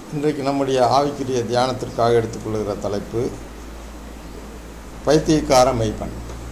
இன்றைக்கு நம்முடைய ஆவிக்குரிய தியானத்திற்காக எடுத்துக்கொள்கிற தலைப்பு பைத்தியக்கார மெய்ப்பன்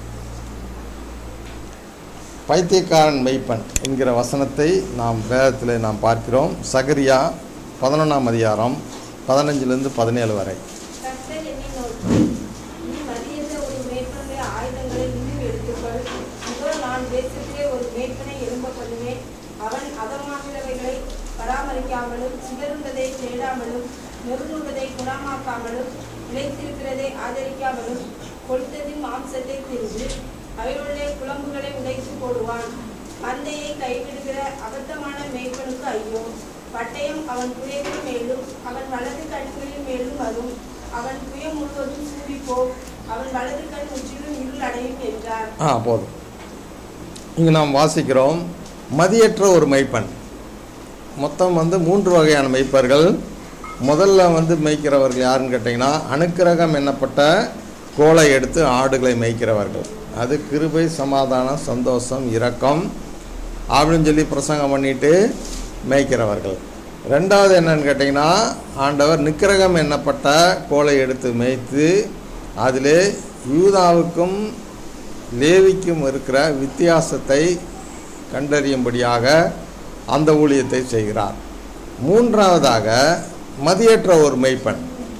பைத்தியக்காரன் மெய்ப்பன் என்கிற வசனத்தை நாம் வேதத்தில் நாம் பார்க்கிறோம் சகரியா பதினொன்றாம் அதிகாரம் பதினஞ்சிலிருந்து பதினேழு வரை கர்த்தர் என்னை நோக்கி, நீ மதியற்ற ஒரு மேய்ப்பனுடைய ஆயுதங்களை இன்னும் எடுத்துக்கொள். இதோ நான் தேசத்திலே ஒரு மேய்ப்பனை எழும்ப பண்ணுவேன். அவன் அதமாகிறவைகளை பராமரிக்காமலும் சிதறுண்டதை தேடாமலும் நொறுங்குண்டதை குணமாக்காமலும் இழைத்திருக்கிறதை ஆதரிக்காமலும் கொளுத்ததின் மாம்சத்தை தின்று அவைகளுடைய குழம்புகளை உடைத்து போடுவான் மந்தையை கைவிடுகிற அபத்தமான மேய்ப்பனுக்கு ஐயோ பட்டயம் அவன் புயத்தின் மேலும் அவன் வலது கண்களின் மேலும் வரும் அவன் புயம் முழுவதும் சூடிப்போம் அவன் வலது கண் முற்றிலும் இருள் அடையும் என்றார் ஆ போதும் இங்கே நாம் வாசிக்கிறோம் மதியற்ற ஒரு மெய்ப்பன் மொத்தம் வந்து மூன்று வகையான மெய்ப்பர்கள் முதல்ல வந்து மேய்க்கிறவர்கள் யாருன்னு கேட்டிங்கன்னா அனுக்கிரகம் என்னப்பட்ட கோலை எடுத்து ஆடுகளை மேய்க்கிறவர்கள் அது கிருபை சமாதானம் சந்தோஷம் இரக்கம் அப்படின்னு சொல்லி பிரசங்கம் பண்ணிட்டு மேய்க்கிறவர்கள் ரெண்டாவது என்னன்னு கேட்டிங்கன்னா ஆண்டவர் நிக்கிரகம் என்னப்பட்ட கோலை எடுத்து மேய்த்து அதிலே யூதாவுக்கும் லேவிக்கும் இருக்கிற வித்தியாசத்தை கண்டறியும்படியாக அந்த ஊழியத்தை செய்கிறார் மூன்றாவதாக மதியற்ற ஒரு மெய்ப்பன்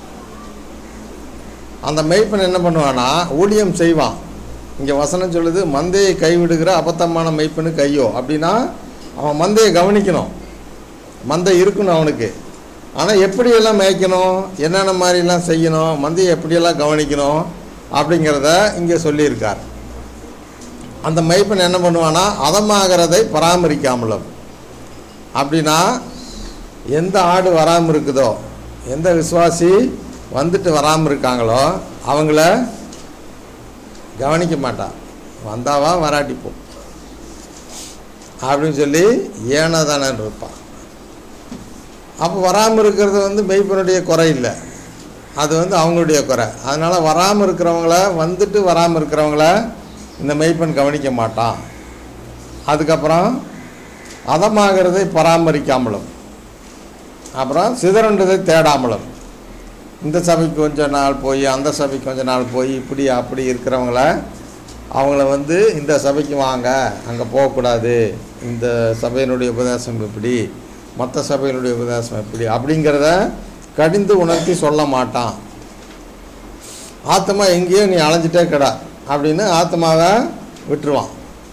அந்த மெய்ப்பன் என்ன பண்ணுவானா ஊழியம் செய்வான் இங்கே வசனம் சொல்லுது மந்தையை கைவிடுகிற அபத்தமான மெய்ப்பனுக்கு ஐயோ அப்படின்னா அவன் மந்தையை கவனிக்கணும் மந்தை இருக்கணும் அவனுக்கு ஆனால் எப்படியெல்லாம் மேய்க்கணும் என்னென்ன மாதிரிலாம் செய்யணும் மந்தையை எப்படியெல்லாம் கவனிக்கணும் அப்படிங்கிறத இங்கே சொல்லியிருக்கார் அந்த மெய்ப்பன் என்ன பண்ணுவானா அதமாகிறதை பராமரிக்காமலும் அப்படின்னா எந்த ஆடு வராமல் இருக்குதோ எந்த விசுவாசி வந்துட்டு வராமல் இருக்காங்களோ அவங்கள கவனிக்க மாட்டான் வந்தாவா வராட்டி போ அப்படின்னு சொல்லி ஏனதானன் இருப்பான் அப்போ வராமல் இருக்கிறது வந்து மெய்ப்பனுடைய குறை இல்லை அது வந்து அவங்களுடைய குறை அதனால் வராமல் இருக்கிறவங்கள வந்துட்டு வராமல் இருக்கிறவங்கள இந்த மெய்ப்பன் கவனிக்க மாட்டான் அதுக்கப்புறம் அதமாகிறதை பராமரிக்காமலும் அப்புறம் சிதறண்டதை தேடாமலும் இந்த சபைக்கு கொஞ்ச நாள் போய் அந்த சபைக்கு கொஞ்ச நாள் போய் இப்படி அப்படி இருக்கிறவங்கள அவங்கள வந்து இந்த சபைக்கு வாங்க அங்கே போகக்கூடாது இந்த சபையினுடைய உபதேசம் இப்படி மற்ற சபையினுடைய உபதேசம் எப்படி அப்படிங்கிறத கடிந்து உணர்த்தி சொல்ல மாட்டான் ஆத்மா எங்கேயோ நீ அலைஞ்சிட்டே கிடா அப்படின்னு ஆத்மாவை விட்டுருவான்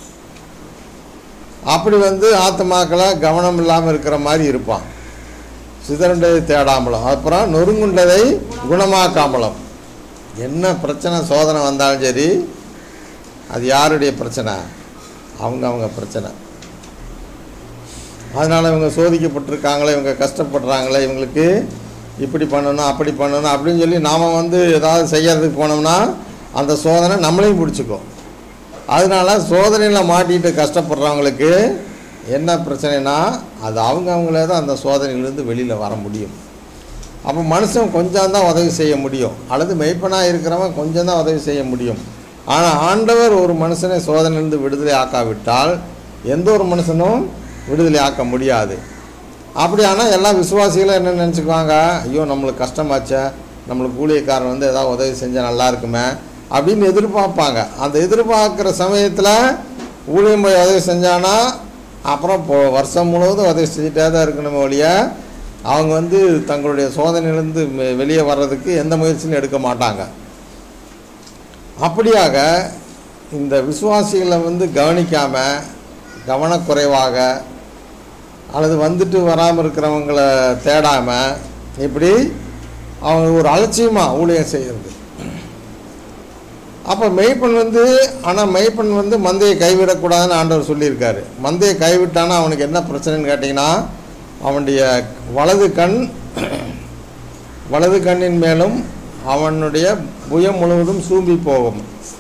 அப்படி வந்து ஆத்மாக்களை கவனம் இல்லாமல் இருக்கிற மாதிரி இருப்பான் சிதறண்டதை தேடாமலும் அப்புறம் நொறுங்குண்டதை குணமாக்காமலும் என்ன பிரச்சனை சோதனை வந்தாலும் சரி அது யாருடைய பிரச்சனை அவங்க அவங்க பிரச்சனை அதனால் இவங்க சோதிக்கப்பட்டிருக்காங்களே இவங்க கஷ்டப்படுறாங்களே இவங்களுக்கு இப்படி பண்ணணும் அப்படி பண்ணணும் அப்படின்னு சொல்லி நாம் வந்து ஏதாவது செய்யறதுக்கு போனோம்னா அந்த சோதனை நம்மளையும் பிடிச்சிக்கும் அதனால சோதனையில் மாட்டிட்டு கஷ்டப்படுறவங்களுக்கு என்ன பிரச்சனைனா அது அவங்க அவங்களே தான் அந்த சோதனையிலேருந்து வெளியில் வர முடியும் அப்போ மனுஷன் கொஞ்சம் தான் உதவி செய்ய முடியும் அல்லது மெய்ப்பனாக இருக்கிறவன் கொஞ்சம் தான் உதவி செய்ய முடியும் ஆனால் ஆண்டவர் ஒரு மனுஷனை சோதனையிலிருந்து விடுதலை ஆக்காவிட்டால் எந்த ஒரு மனுஷனும் விடுதலை ஆக்க முடியாது அப்படி ஆனால் எல்லா விசுவாசிகளும் என்ன நினச்சிக்குவாங்க ஐயோ நம்மளுக்கு கஷ்டமாச்சே நம்மளுக்கு ஊழியக்காரன் வந்து ஏதாவது உதவி செஞ்சால் நல்லா இருக்குமே அப்படின்னு எதிர்பார்ப்பாங்க அந்த எதிர்பார்க்குற சமயத்தில் ஊழியம் போய் உதவி செஞ்சானா அப்புறம் இப்போ வருஷம் முழுவதும் உதவி செஞ்சுட்டே தான் இருக்கணுமே ஒழிய அவங்க வந்து தங்களுடைய சோதனையிலேருந்து வெ- வெளியே வர்றதுக்கு எந்த முயற்சியும் எடுக்க மாட்டாங்க அப்படியாக இந்த விசுவாசிகளை வந்து கவனிக்காமல் கவனக்குறைவாக அல்லது வந்துட்டு வராமல் இருக்கிறவங்கள தேடாமல் இப்படி அவங்க ஒரு அலட்சியமாக ஊழியம் செய்கிறது அப்போ மெய்ப்பன் வந்து ஆனால் மெய்ப்பன் வந்து மந்தையை கைவிடக்கூடாதுன்னு ஆண்டவர் சொல்லியிருக்காரு மந்தையை கைவிட்டானா அவனுக்கு என்ன பிரச்சனைன்னு கேட்டிங்கன்னா அவனுடைய வலது கண் வலது கண்ணின் மேலும் அவனுடைய புயம் முழுவதும் சூம்பி போகும்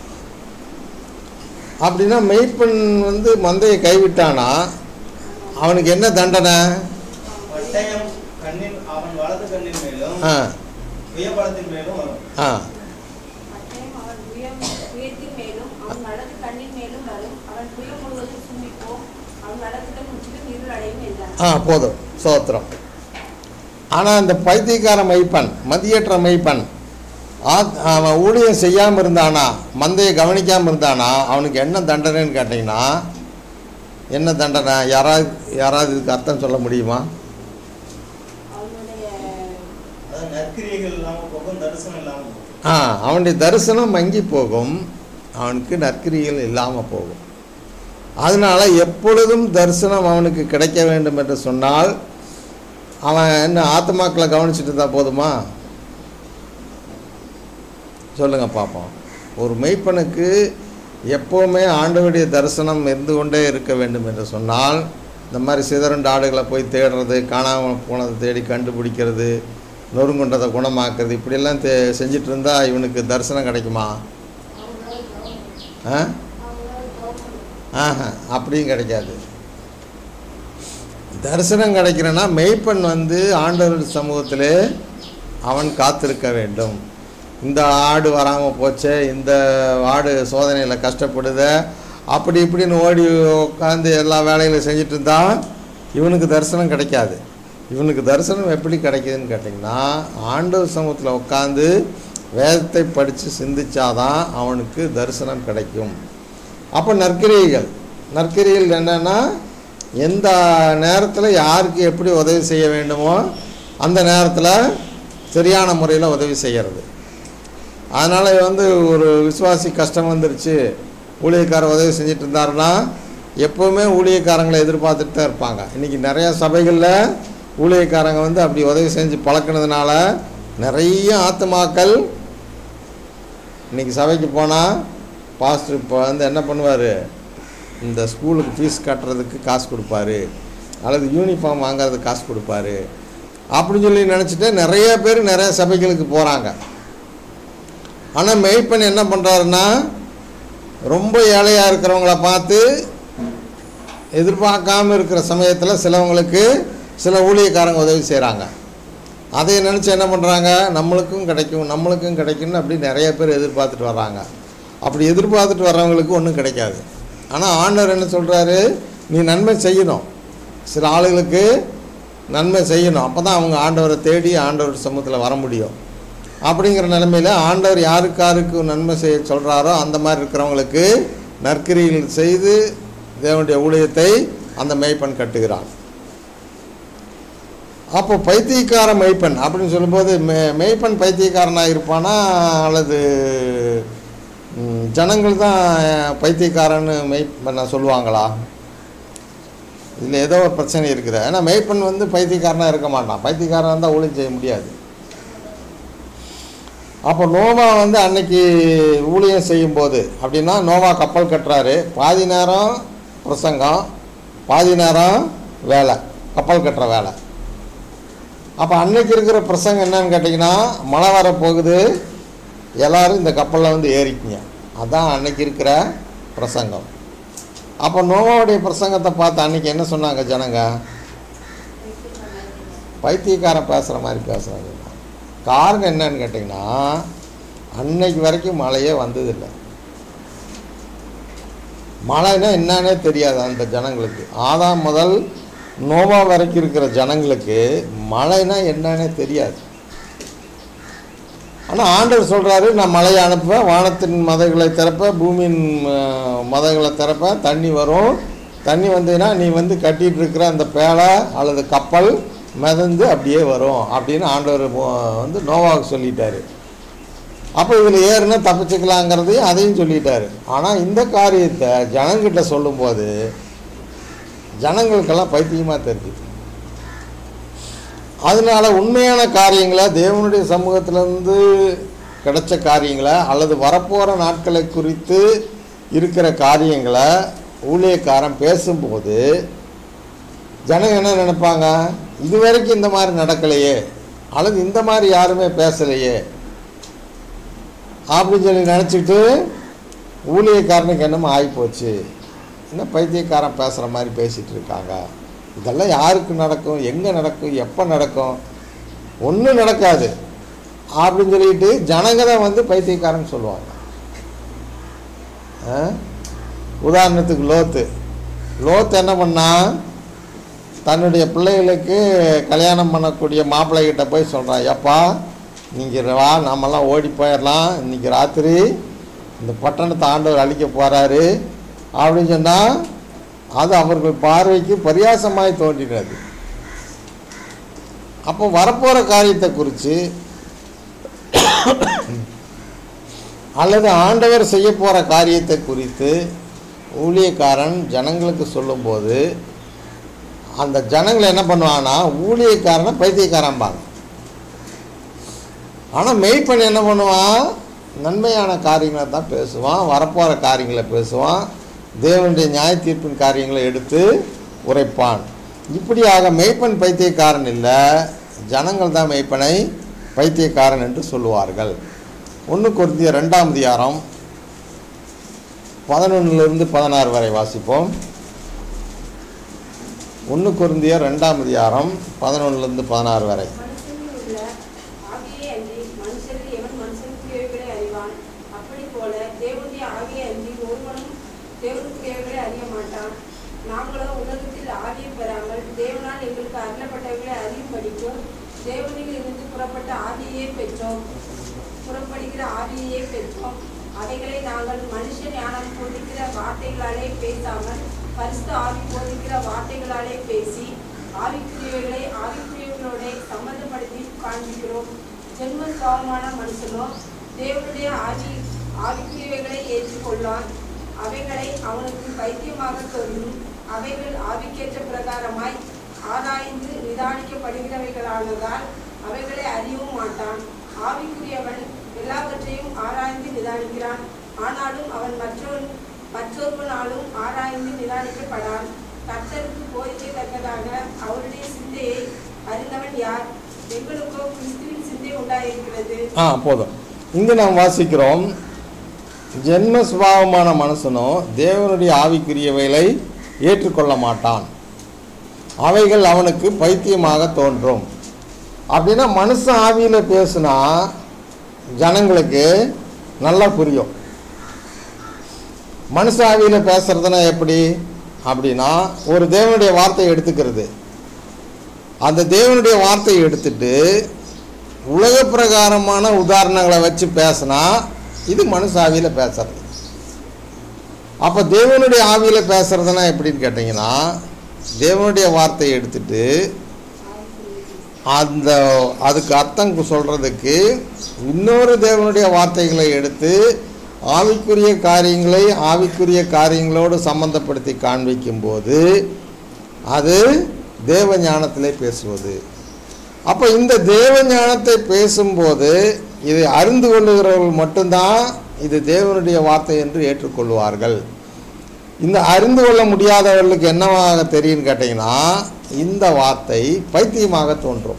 அப்படின்னா மெய்ப்பன் வந்து மந்தையை கைவிட்டானா அவனுக்கு என்ன தண்டனை பட்டயம் கண்ணின் அவன் வலது கண்ணின் மேலும் ஆ சுயபலத்தின் மேலும் வரும் ஆ பட்டயம் அவன் புயம் புயத்தின் மேலும் அவன் வலது கண்ணின் மேலும் வரும் அவன் புயம் முழுவதும் சுமிப்போம் அவன் வலது கண் முற்றிலும் இருள் அடையும் என்றார் ஆ போதும் சோத்திரம் ஆனால் அந்த பைத்தியக்கார மெய்ப்பன் மதியற்ற மெய்ப்பன் ஆத் அவன் ஊழியம் செய்யாமல் இருந்தானா மந்தையை கவனிக்காமல் இருந்தானா அவனுக்கு என்ன தண்டனைன்னு கேட்டிங்கன்னா என்ன தண்டனை யாராவது யாராவது இதுக்கு அர்த்தம் சொல்ல முடியுமா அவனுடைய அதாவது நற்கிரியைகள் இல்லாமல் போகும் தரிசனம் இல்லாமல் போகும் ஆ அவனுடைய தரிசனம் மங்கி போகும் அவனுக்கு நற்கிரிகள் இல்லாமல் போகும் அதனால எப்பொழுதும் தரிசனம் அவனுக்கு கிடைக்க வேண்டும் என்று சொன்னால் அவன் என்ன ஆத்மாக்களை கவனிச்சுட்டு இருந்தா போதுமா சொல்லுங்க பார்ப்போம் ஒரு மெய்ப்பனுக்கு எப்போவுமே ஆண்டவருடைய தரிசனம் இருந்து கொண்டே இருக்க வேண்டும் என்று சொன்னால் இந்த மாதிரி சிதறண்ட ஆடுகளை போய் தேடுறது காணாமல் போனதை தேடி கண்டுபிடிக்கிறது நொறுங்குண்டதை குணமாக்குறது இப்படியெல்லாம் தே செஞ்சிட்டு இருந்தால் இவனுக்கு தரிசனம் கிடைக்குமா ஆ ஆஹா அப்படியும் கிடைக்காது தரிசனம் கிடைக்கிறன்னா மெய்ப்பன் வந்து ஆண்டவர் சமூகத்திலே அவன் காத்திருக்க வேண்டும் இந்த ஆடு வராமல் போச்சே இந்த ஆடு சோதனையில் கஷ்டப்படுத அப்படி இப்படின்னு ஓடி உட்காந்து எல்லா வேலைகளும் செஞ்சுட்டு இருந்தா இவனுக்கு தரிசனம் கிடைக்காது இவனுக்கு தரிசனம் எப்படி கிடைக்குதுன்னு கேட்டிங்கன்னா ஆண்டவர் சமூகத்தில் உட்காந்து வேதத்தை படித்து சிந்திச்சாதான் அவனுக்கு தரிசனம் கிடைக்கும் அப்போ நற்கிரியைகள் நற்கிரியைகள் என்னென்னா எந்த நேரத்தில் யாருக்கு எப்படி உதவி செய்ய வேண்டுமோ அந்த நேரத்தில் சரியான முறையில் உதவி செய்கிறது அதனால் வந்து ஒரு விசுவாசி கஷ்டம் வந்துருச்சு ஊழியக்காரர் உதவி செஞ்சுட்டு இருந்தாருன்னா எப்போவுமே ஊழியக்காரங்களை எதிர்பார்த்துட்டு தான் இருப்பாங்க இன்றைக்கி நிறையா சபைகளில் ஊழியக்காரங்க வந்து அப்படி உதவி செஞ்சு பழக்கினதுனால நிறைய ஆத்துமாக்கள் இன்றைக்கி சபைக்கு போனால் பாஸ்டர் இப்போ வந்து என்ன பண்ணுவார் இந்த ஸ்கூலுக்கு ஃபீஸ் கட்டுறதுக்கு காசு கொடுப்பாரு அல்லது யூனிஃபார்ம் வாங்குறதுக்கு காசு கொடுப்பாரு அப்படின்னு சொல்லி நினச்சிட்டு நிறைய பேர் நிறைய சபைகளுக்கு போகிறாங்க ஆனால் மெய்ப்பன் என்ன பண்ணுறாருன்னா ரொம்ப ஏழையாக இருக்கிறவங்கள பார்த்து எதிர்பார்க்காம இருக்கிற சமயத்தில் சிலவங்களுக்கு சில ஊழியக்காரங்க உதவி செய்கிறாங்க அதை நினச்சி என்ன பண்ணுறாங்க நம்மளுக்கும் கிடைக்கும் நம்மளுக்கும் கிடைக்கும்னு அப்படி நிறைய பேர் எதிர்பார்த்துட்டு வர்றாங்க அப்படி எதிர்பார்த்துட்டு வர்றவங்களுக்கு ஒன்றும் கிடைக்காது ஆனால் ஆண்டவர் என்ன சொல்கிறாரு நீ நன்மை செய்யணும் சில ஆளுகளுக்கு நன்மை செய்யணும் அப்போ தான் அவங்க ஆண்டவரை தேடி ஆண்டவர் சமூகத்தில் வர முடியும் அப்படிங்கிற நிலைமையில் ஆண்டவர் யாருக்கு யாருக்கு நன்மை செய்ய சொல்கிறாரோ அந்த மாதிரி இருக்கிறவங்களுக்கு நற்கிரிகள் செய்து தேவனுடைய ஊழியத்தை அந்த மெய்ப்பன் கட்டுகிறான் அப்போ பைத்தியக்கார மெய்ப்பன் அப்படின்னு சொல்லும்போது மெ மெய்ப்பன் பைத்தியக்காரனாக இருப்பானா அல்லது ம், ஜனங்கள் தான் பைத்தியக்காரன்னு மெய்ப்பண்ண சொல்லுவாங்களா இதில் ஏதோ ஒரு பிரச்சனை இருக்குது ஏன்னா மெய்ப்பன் வந்து பைத்தியக்காரனாக இருக்க மாட்டான் பைத்தியக்காரனாக இருந்தால் ஊழியம் செய்ய முடியாது அப்போ நோவா வந்து அன்னைக்கு ஊழியம் செய்யும்போது அப்படின்னா நோவா கப்பல் கட்டுறாரு பாதி நேரம் பிரசங்கம் பாதி நேரம் வேலை கப்பல் கட்டுற வேலை அப்போ அன்னைக்கு இருக்கிற பிரசங்கம் என்னன்னு கேட்டிங்கன்னா மழை வர போகுது எல்லாரும் இந்த கப்பலில் வந்து ஏறிக்கிங்க அதான் அன்னைக்கு இருக்கிற பிரசங்கம் அப்போ நோவாவுடைய பிரசங்கத்தை பார்த்து அன்னைக்கு என்ன சொன்னாங்க ஜனங்க பைத்தியக்காரன் பேசுகிற மாதிரி பேசுகிறாங்க காரணம் என்னன்னு கேட்டிங்கன்னா அன்னைக்கு வரைக்கும் மழையே வந்ததில்லை மழைன்னா என்னன்னே தெரியாது அந்த ஜனங்களுக்கு ஆதாம் முதல் நோவா வரைக்கும் இருக்கிற ஜனங்களுக்கு மழைனா என்னன்னே தெரியாது ஆனால் ஆண்டவர் சொல்கிறாரு நான் மழையை அனுப்புவேன் வானத்தின் மதைகளை திறப்பேன் பூமியின் அஹ், மதைகளை திறப்பேன் தண்ணி வரும் தண்ணி வந்ததுன்னா நீ வந்து கட்டிட்டு இருக்கிற அந்த பேழை அல்லது கப்பல் மிதந்து அப்படியே வரும் அப்படின்னு ஆண்டவர் மோ- வந்து நோவாவுக்கு சொல்லிட்டாரு அப்போ இதில் ஏறுனா தப்பிச்சுக்கலாங்கிறதையும் அதையும் சொல்லிட்டாரு ஆனால் இந்த காரியத்தை ஜனங்கிட்ட சொல்லும்போது ஜனங்களுக்கெல்லாம் பைத்தியமாக தெரிஞ்சுது அதனால உண்மையான காரியங்களை தேவனுடைய சமூகத்திலேருந்து கிடைச்ச காரியங்களை அல்லது வரப்போகிற நாட்களை குறித்து இருக்கிற காரியங்களை ஊழியக்காரன் பேசும்போது ஜனங்க என்ன நினைப்பாங்க இது வரைக்கும் இந்த மாதிரி நடக்கலையே அல்லது இந்த மாதிரி யாருமே பேசலையே அப்படின்னு சொல்லி நினச்சிட்டு ஊழியக்காரனுக்கு என்னமோ ஆகிப்போச்சு என்ன பைத்தியக்காரன் பேசுகிற மாதிரி பேசிகிட்டு இருக்காங்க இதெல்லாம் யாருக்கு நடக்கும் எங்கே நடக்கும் எப்போ நடக்கும் ஒன்றும் நடக்காது அப்படின்னு சொல்லிட்டு ஜனங்க தான் வந்து பைத்தியக்காரன் சொல்லுவாங்க ஆ? உதாரணத்துக்கு லோத்து லோத்து என்ன பண்ணா தன்னுடைய பிள்ளைகளுக்கு கல்யாணம் பண்ணக்கூடிய மாப்பிள்ளைகிட்ட போய் சொல்கிறான் எப்பா நீங்கள் வா நாமெல்லாம் ஓடி போயிடலாம் இன்றைக்கி ராத்திரி இந்த பட்டணத்தை ஆண்டவர் அழிக்க போகிறாரு அப்படின்னு சொன்னால் அது அவர்கள் பார்வைக்கு பரியாசமாய் தோன்றினது அப்போ வரப்போகிற காரியத்தை குறித்து அல்லது ஆண்டவர் செய்ய போகிற காரியத்தை குறித்து ஊழியக்காரன் ஜனங்களுக்கு சொல்லும்போது அந்த ஜனங்கள் என்ன பண்ணுவாங்கன்னா ஊழியக்காரனை பைத்தியக்காரம்பாங்க ஆனால் மெய்ப்பன் என்ன பண்ணுவான் நன்மையான காரியங்களை தான் பேசுவான் வரப்போகிற காரியங்களை பேசுவான் தேவனுடைய நியாய தீர்ப்பின் காரியங்களை எடுத்து உரைப்பான் இப்படியாக மெய்ப்பன் பைத்தியக்காரன் இல்லை ஜனங்கள் தான் மெய்ப்பனை பைத்தியக்காரன் என்று சொல்லுவார்கள் ஒன்று கொருந்திய ரெண்டாம் அதிகாரம் பதினொன்றிலிருந்து பதினாறு வரை வாசிப்போம் ஒன்று கொருந்திய ரெண்டாம் அதிகாரம் பதினொன்றிலிருந்து பதினாறு வரை மனுஷனில் உள்ள ஆவியே அன்றி மனுஷரில் எவன் மனுஷனுக்குரியவைகளை அறிவான் அப்படி போல தேவனுடைய ஆவியை அன்றி ஒருவனும் தேவனுக்குரியவைகளை அறிய மாட்டான் நாங்களோ உலகத்தில் ஆவியை பெறாமல் தேவனால் எங்களுக்கு அருளப்பட்டவைகளை அறியும்படிக்கும் தேவனில் இருந்து புறப்பட்ட ஆவியையே பெற்றோம் புறப்படுகிற ஆவியையே பெற்றோம் அவைகளை நாங்கள் மனுஷ ஞானம் போதிக்கிற வார்த்தைகளாலே பேசாமல் பரிசுத்த ஆவி போதிக்கிற வார்த்தைகளாலே பேசி ஆவிக்குரியவைகளை ஆவிக்குரியவர்களோட சம்மந்தப்படுத்தி காண்பிக்கிறோம் ஜென்ம சுவாபமான மனுஷனோ தேவனுடைய ஆவி ஆவிக்குரியவைகளை ஏற்றுக்கொள்ளான் அவைகளை அவனுக்கு பைத்தியமாக தோன்றும் அவைகள் ஆவிக்கேற்ற பிரகாரமாய் ஆராய்ந்து நிதானிக்கப்படுகிறவைகளானதால் அவைகளை அறியவும் மாட்டான் ஆவிக்குரியவன் எல்லாவற்றையும் ஆராய்ந்து நிதானிக்கிறான் ஆனாலும் அவன் மற்றொரு மற்றொருவனாலும் ஆராய்ந்து நிதானிக்கப்படான் கர்த்தருக்கு போதிக்கத்தக்கதாக அவருடைய சிந்தையை அறிந்தவன் யார் எங்களுக்கோ கிறிஸ்துவின் சிந்தை உண்டாயிருக்கிறது ஆ போதும் இங்கு நாம் வாசிக்கிறோம் ஜென்ம சுபாவமான மனுஷனோ தேவனுடைய ஆவிக்குரியவைகளை ஏற்றுக்கொள்ள மாட்டான் அவைகள் அவனுக்கு பைத்தியமாக தோன்றும் அப்படின்னா மனுஷன் ஆவியில் பேசுனா ஜனங்களுக்கு நல்லா புரியும் மனுஷ ஆவியில் பேசுறதுனா எப்படி அப்படின்னா ஒரு தேவனுடைய வார்த்தையை எடுத்துக்கிறது அந்த தேவனுடைய வார்த்தையை எடுத்துட்டு உலக பிரகாரமான உதாரணங்களை வச்சு பேசினா இது மனுஷ ஆவியில் பேசுறது அப்போ தேவனுடைய ஆவியில் பேசுறதுனா எப்படின்னு கேட்டிங்கன்னா தேவனுடைய வார்த்தையை எடுத்துட்டு அந்த அதுக்கு அர்த்தம் சொல்கிறதுக்கு இன்னொரு தேவனுடைய வார்த்தைகளை எடுத்து ஆவிக்குரிய காரியங்களை ஆவிக்குரிய காரியங்களோடு சம்பந்தப்படுத்தி காண்பிக்கும்போது அது தேவ ஞானத்திலே பேசுவது அப்போ இந்த தேவ ஞானத்தை பேசும்போது இதை அறிந்து கொள்ளுகிறவர்கள் மட்டும்தான் இது தேவனுடைய வார்த்தை என்று ஏற்றுக்கொள்வார்கள் இந்த அறிந்து கொள்ள முடியாதவர்களுக்கு என்னவாக தெரியும்னு கேட்டிங்கன்னா இந்த வார்த்தை பைத்தியமாக தோன்றும்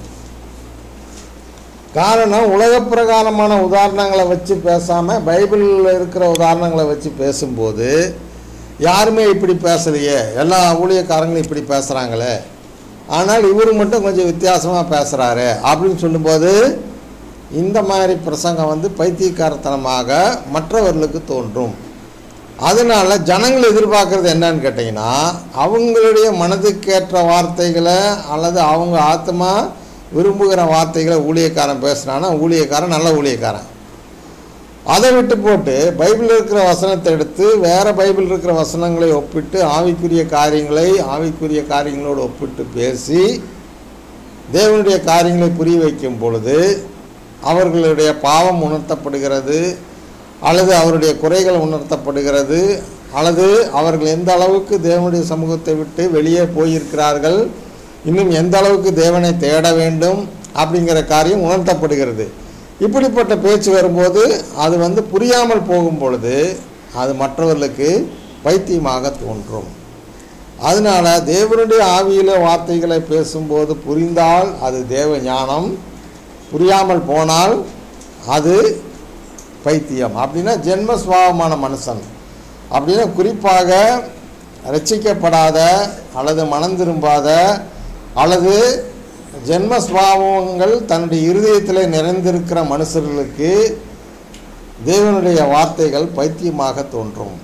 காரணம் உலக பிரகாரமான உதாரணங்களை வச்சு பேசாமல் பைபிளில் இருக்கிற உதாரணங்களை வச்சு பேசும்போது யாருமே இப்படி பேசலையே எல்லா ஊழியக்காரங்களும் இப்படி பேசுகிறாங்களே ஆனால் இவர் மட்டும் கொஞ்சம் வித்தியாசமாக பேசுகிறாரு அப்படின்னு சொல்லும்போது இந்த மாதிரி பிரசங்கம் வந்து பைத்தியக்காரத்தனமாக மற்றவர்களுக்கு தோன்றும் அதனால ஜனங்கள் எதிர்பார்க்கறது என்னன்னு கேட்டிங்கன்னா அவங்களுடைய மனதுக்கேற்ற வார்த்தைகளை அல்லது அவங்க ஆத்மா விரும்புகிற வார்த்தைகளை ஊழியக்காரன் பேசுனான்னா ஊழியக்காரன் நல்ல ஊழியக்காரன் அதை விட்டு போட்டு பைபிளில் இருக்கிற வசனத்தை எடுத்து வேறு பைபிள் இருக்கிற வசனங்களை ஒப்பிட்டு ஆவிக்குரிய காரியங்களை ஆவிக்குரிய காரியங்களோடு ஒப்பிட்டு பேசி தேவனுடைய காரியங்களை புரிய வைக்கும் பொழுது அவர்களுடைய பாவம் உணர்த்தப்படுகிறது அல்லது அவருடைய குறைகள் உணர்த்தப்படுகிறது அல்லது அவர்கள் எந்த அளவுக்கு தேவனுடைய சமூகத்தை விட்டு வெளியே போயிருக்கிறார்கள் இன்னும் எந்த அளவுக்கு தேவனை தேட வேண்டும் அப்படிங்கிற காரியம் உணர்த்தப்படுகிறது இப்படிப்பட்ட பேச்சு வரும்போது அது வந்து புரியாமல் போகும் பொழுது அது மற்றவர்களுக்கு பைத்தியமாக தோன்றும் அதனால தேவனுடைய ஆவியில வார்த்தைகளை பேசும்போது புரிந்தால் அது தேவ ஞானம் புரியாமல் போனால் அது பைத்தியம் அப்படின்னா ஜென்ம சுபாவமான மனுஷன் அப்படின்னா குறிப்பாக ரட்சிக்கப்படாத அல்லது மனம் திரும்பாத அல்லது ஜென்ம சுபாவங்கள் தன்னுடைய இருதயத்தில் நிறைந்திருக்கிற மனுஷர்களுக்கு தேவனுடைய வார்த்தைகள் பைத்தியமாக தோன்றும்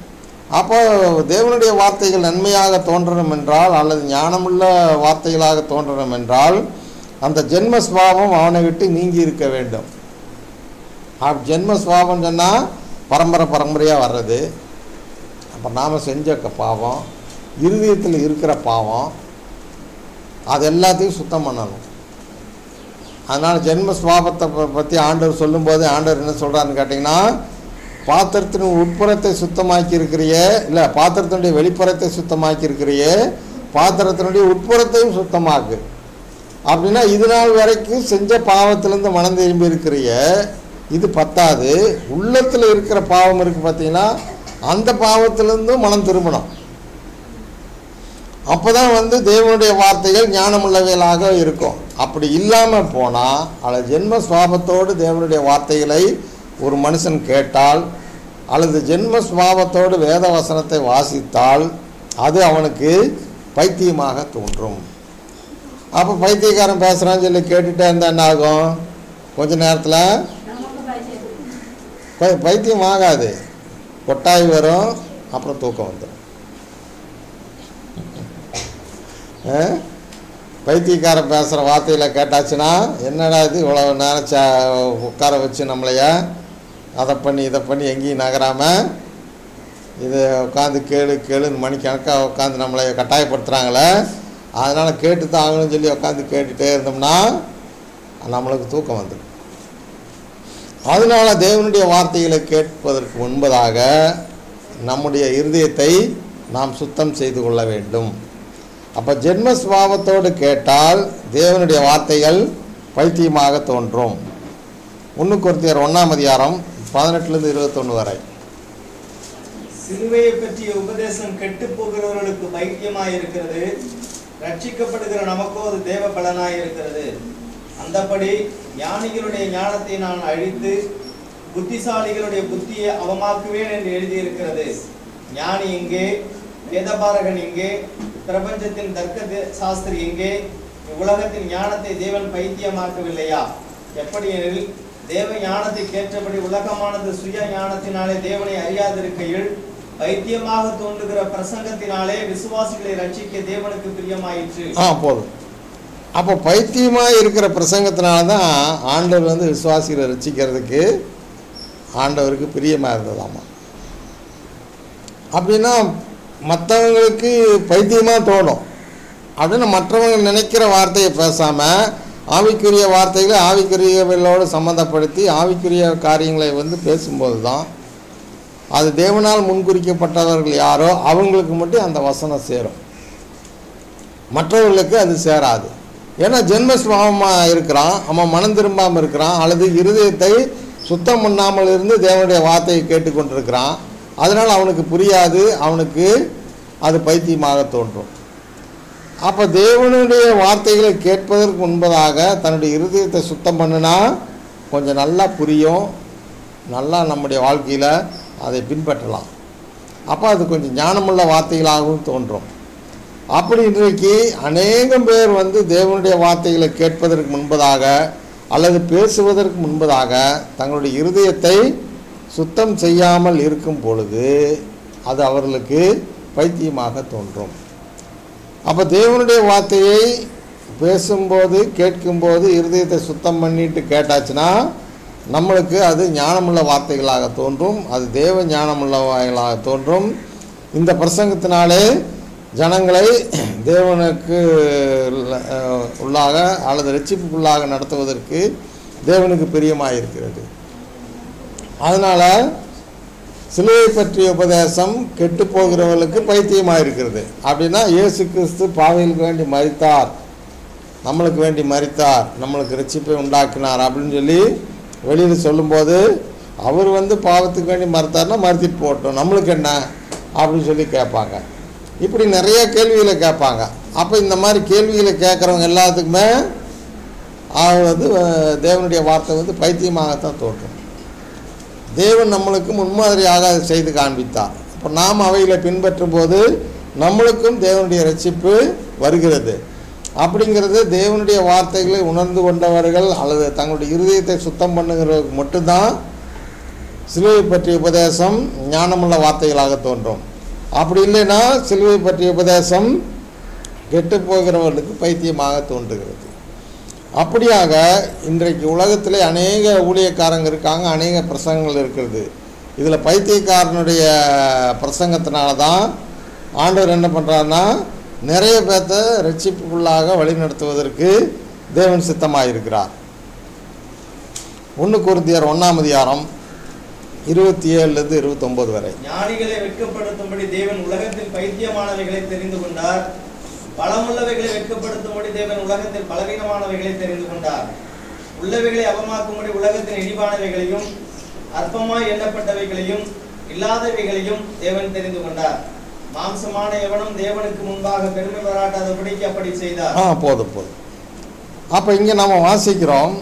அப்போ தேவனுடைய வார்த்தைகள் நன்மையாக தோன்றணும் என்றால் அல்லது ஞானமுள்ள வார்த்தைகளாக தோன்றணும் என்றால் அந்த ஜென்ம சுவாபம் அவனை விட்டு நீங்கி இருக்க வேண்டும் அப் ஜென்ம சுவாபம் சொன்னால் பரம்பரை பரம்பரையாக வர்றது அப்போ நாம் செஞ்ச க- பாவம் இருதயத்தில் இருக்கிற பாவம் அது எல்லாத்தையும் சுத்தம் பண்ணணும் அதனால் ஜென்ம சுவாபத்தை ப- பற்றி ஆண்டவர் சொல்லும்போது ஆண்டவர் என்ன சொல்கிறாருன்னு கேட்டிங்கன்னா பாத்திரத்தின் உட்புறத்தை சுத்தமாக்கி இருக்கிறியே இல்லை பாத்திரத்தினுடைய வெளிப்புறத்தை சுத்தமாக்கி இருக்கிறியே பாத்திரத்தினுடைய உட்புறத்தையும் சுத்தமாக்கு அப்படின்னா இது நாள் வரைக்கும் செஞ்ச பாவத்திலேருந்து மனம் திரும்பி இருக்கிறிய இது பத்தாது உள்ளத்தில் இருக்கிற பாவம் இருக்குது பார்த்தீங்கன்னா அந்த பாவத்திலேருந்தும் மனம் திரும்பணும் அப்போ தான் வந்து தேவனுடைய வார்த்தைகள் ஞானமுள்ளவைகளாக இருக்கும் அப்படி இல்லாமல் போனால் அல்லது ஜென்ம சுவாபத்தோடு தேவனுடைய வார்த்தைகளை ஒரு மனுஷன் கேட்டால் அல்லது ஜென்ம சுவாபத்தோடு வேத வசனத்தை வாசித்தால் அது அவனுக்கு பைத்தியமாக தோன்றும் அப்போ பைத்தியக்காரன் பேசுகிறான்னு சொல்லி கேட்டுட்டே இருந்தால் என்ன ஆகும் கொஞ்ச நேரத்தில் நமக்கு பைத்தியம் பை பைத்தியம் ஆகாது கொட்டாய் வரும் அப்புறம் தூக்கம் வந்துடும் ஆ? பைத்தியக்காரன் பேசுகிற வார்த்தையில் கேட்டாச்சுன்னா என்னடா இது இவ்வளோ நேரம் ச உட்கார வச்சு நம்மளைய அதை பண்ணி இதை பண்ணி எங்கேயும் நகராமல் இது உட்காந்து கேளு கேளுன்னு மணிக்கணக்காக உட்காந்து நம்மளை கட்டாயப்படுத்துகிறாங்களே அதனால் கேட்டு தான் ஆகணும்னு சொல்லி உட்காந்து கேட்டுகிட்டே இருந்தோம்னா நம்மளுக்கு தூக்கம் வந்துடும் அதனால தேவனுடைய வார்த்தைகளை கேட்பதற்கு முன்பதாக நம்முடைய இருதயத்தை நாம் சுத்தம் செய்து கொள்ள வேண்டும் அப்போ ஜென்ம சுபாவத்தோடு கேட்டால் தேவனுடைய வார்த்தைகள் பைத்தியமாக தோன்றும் ஒன்று கொருத்தியர் ஒன்றாம் அதிகாரம் பதினெட்டுலேருந்து இருபத்தொன்று வரை சிலுவையை பற்றிய உபதேசம் கெட்டு போகிறவர்களுக்கு பைத்தியமாய் இருக்கிறது ரட்சிக்கப்படுகிற நமக்கோ அது தேவ பலனாய் இருக்கிறது அந்தபடி ஞானிகளுடைய ஞானத்தை நான் அழித்து புத்திசாலிகளுடைய புத்தியை அவமாக்குவேன் என்று எழுதியிருக்கிறது ஞானி எங்கே வேதபாரகன் எங்கே பிரபஞ்சத்தின் தர்க்க தே- சாஸ்திரி எங்கே இவ்வுலகத்தின் ஞானத்தை தேவன் பைத்தியமாக்கவில்லையா எப்படி எனில் தேவ ஞானத்தை கேட்டபடி உலகமானது சுய ஞானத்தினாலே தேவனை அறியாதிருக்கையில் பைத்தியமாக தோன்றுகிற பிரசங்கத்தினாலே விசுவாசிகளை ரட்சிக்க தேவனுக்கு பிரியமாயிற்று ஆ போதும் அப்போ பைத்தியமாக இருக்கிற பிரசங்கத்தினால தான் ஆண்டவர் வந்து விசுவாசிகளை ரசிக்கிறதுக்கு ஆண்டவருக்கு பிரியமாக இருந்ததாமா அப்படின்னா மற்றவங்களுக்கு பைத்தியமாக தோணும் அப்படின்னு மற்றவங்க நினைக்கிற வார்த்தையை பேசாமல் ஆவிக்குரிய வார்த்தைகளை ஆவிக்குரியவர்களோடு சம்மந்தப்படுத்தி ஆவிக்குரிய காரியங்களை வந்து பேசும்போது தான் அது தேவனால் முன்குறிக்கப்பட்டவர்கள் யாரோ அவங்களுக்கு மட்டும் அந்த வசனம் சேரும் மற்றவர்களுக்கு அது சேராது ஏன்னா ஜென்ம சுபாவமாக இருக்கிறான் அவன் மனம் திரும்பாமல் இருக்கிறான் அல்லது இருதயத்தை சுத்தம் பண்ணாமல் இருந்து தேவனுடைய வார்த்தையை கேட்டுக்கொண்டிருக்கிறான் அதனால் அவனுக்கு புரியாது அவனுக்கு அது பைத்தியமாக தோன்றும் அப்போ தேவனுடைய வார்த்தைகளை கேட்பதற்கு முன்பதாக தன்னுடைய இருதயத்தை சுத்தம் பண்ணுனா கொஞ்சம் நல்லா புரியும் நல்லா நம்முடைய வாழ்க்கையில் அதை பின்பற்றலாம் அப்போ அது கொஞ்சம் ஞானமுள்ள வார்த்தைகளாகவும் தோன்றும் அப்படி இன்றைக்கு அநேகம் பேர் வந்து தேவனுடைய வார்த்தைகளை கேட்பதற்கு முன்பதாக அல்லது பேசுவதற்கு முன்பதாக தங்களுடைய இருதயத்தை சுத்தம் செய்யாமல் இருக்கும் பொழுது அது அவர்களுக்கு பைத்தியமாக தோன்றும் அப்போ தேவனுடைய வார்த்தையை பேசும்போது கேட்கும்போது இருதயத்தை சுத்தம் பண்ணிட்டு கேட்டாச்சுன்னா நம்மளுக்கு அது ஞானமுள்ள வார்த்தைகளாக தோன்றும் அது தேவ ஞானமுள்ள வாய்களாக தோன்றும் இந்த பிரசங்கத்தினாலே ஜனங்களை தேவனுக்கு அஹ், உள்ளாக அல்லது ரட்சிப்புக்குள்ளாக நடத்துவதற்கு தேவனுக்கு பிரியமாக இருக்கிறது அதனால் சிலுவை பற்றிய உபதேசம் கெட்டு போகிறவர்களுக்கு பைத்தியமாக இருக்கிறது அப்படின்னா இயேசு கிறிஸ்து பாவைகளுக்கு வேண்டி மறித்தார் நம்மளுக்கு வேண்டி மறித்தார் நம்மளுக்கு ரட்சிப்பை உண்டாக்கினார் அப்படின்னு சொல்லி வெளியில் சொல்லும்போது அவர் வந்து பாவத்துக்கு வேண்டி மறுத்தார்னா மறுத்திட்டு போட்டோம் நம்மளுக்கு என்ன அப்படின்னு சொல்லி கேட்பாங்க இப்படி நிறைய கேள்விகளை கேட்பாங்க அப்போ இந்த மாதிரி கேள்விகளை கேட்குறவங்க எல்லாத்துக்குமே அவங்க வந்து அஹ், தேவனுடைய வார்த்தை வந்து பைத்தியமாகத்தான் தோற்றும் தேவன் நம்மளுக்கு முன்மாதிரியாக அதை செய்து காண்பித்தார் இப்போ நாம் அவைகளை பின்பற்றும் போது நம்மளுக்கும் தேவனுடைய ரட்சிப்பு வருகிறது அப்படிங்கிறது தேவனுடைய வார்த்தைகளை உணர்ந்து கொண்டவர்கள் அல்லது தங்களுடைய இருதயத்தை சுத்தம் பண்ணுகிறவர்களுக்கு மட்டும்தான் சிலுவை பற்றிய உபதேசம் ஞானமுள்ள வார்த்தைகளாக தோன்றும் அப்படி இல்லைன்னா சிலுவை பற்றிய உபதேசம் கெட்டு போகிறவர்களுக்கு பைத்தியமாக தோன்றுகிறது அப்படியாக இன்றைக்கு உலகத்திலே அநேக ஊழியக்காரங்க இருக்காங்க அநேக பிரசங்கங்கள் இருக்கிறது இதில் பைத்தியக்காரனுடைய பிரசங்கத்தினால தான் ஆண்டவர் என்ன பண்ணுறாருன்னா நிறைய பேர்த்த ரட்சிப்புக்குள்ளாக வழிநடத்துவதற்கு தேவன் சித்தமாக இருக்கிறார் ஒன்று குருந்தியர் ஒன்றாம் அதிகாரம் இருபத்தி ஏழுலேருந்து இருபத்தொம்போது வரை ஞானிகளை வெட்கப்படுத்தும்படி தேவன் உலகத்தில் பைத்தியமானவைகளை தெரிந்து கொண்டார் பலமுள்ளவைகளை வெட்கப்படுத்தும்படி தேவன் உலகத்தில் பலவீனமானவைகளை தெரிந்து கொண்டார் உள்ளவைகளை அவமாக்கும்படி உலகத்தின் இழிவானவைகளையும் அற்பமாய் எண்ணப்பட்டவைகளையும் இல்லாதவைகளையும் தேவன் தெரிந்து கொண்டார் மாம்சமான எவனும் தேவனுக்கு முன்பாக பெருமை பாராட்டாதபடிக்கு அப்படி செய்தார் ஆ போதும் போதும் அப்போ இங்கே நம்ம வாசிக்கிறோம்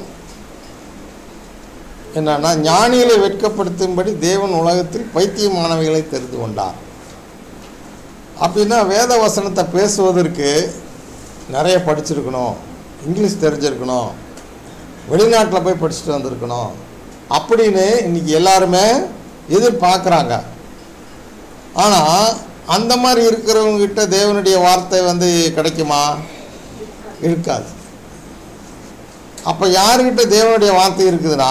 என்னன்னா ஞானிகளை வெட்கப்படுத்தும்படி தேவன் உலகத்தில் பைத்தியமானவைகளை தெரிந்து கொண்டார் அப்படின்னா வேத வசனத்தை பேசுவதற்கு நிறைய படிச்சிருக்கணும் இங்கிலீஷ் தெரிஞ்சிருக்கணும் வெளிநாட்டில் போய் படிச்சுட்டு வந்திருக்கணும் அப்படின்னு இன்னைக்கு எல்லாருமே எதிர்பார்க்குறாங்க ஆனால் அந்த மாதிரி இருக்கிறவங்க கிட்ட தேவனுடைய வார்த்தை வந்து கிடைக்குமா இருக்காது அப்போ யாருக்கிட்ட தேவனுடைய வார்த்தை இருக்குதுன்னா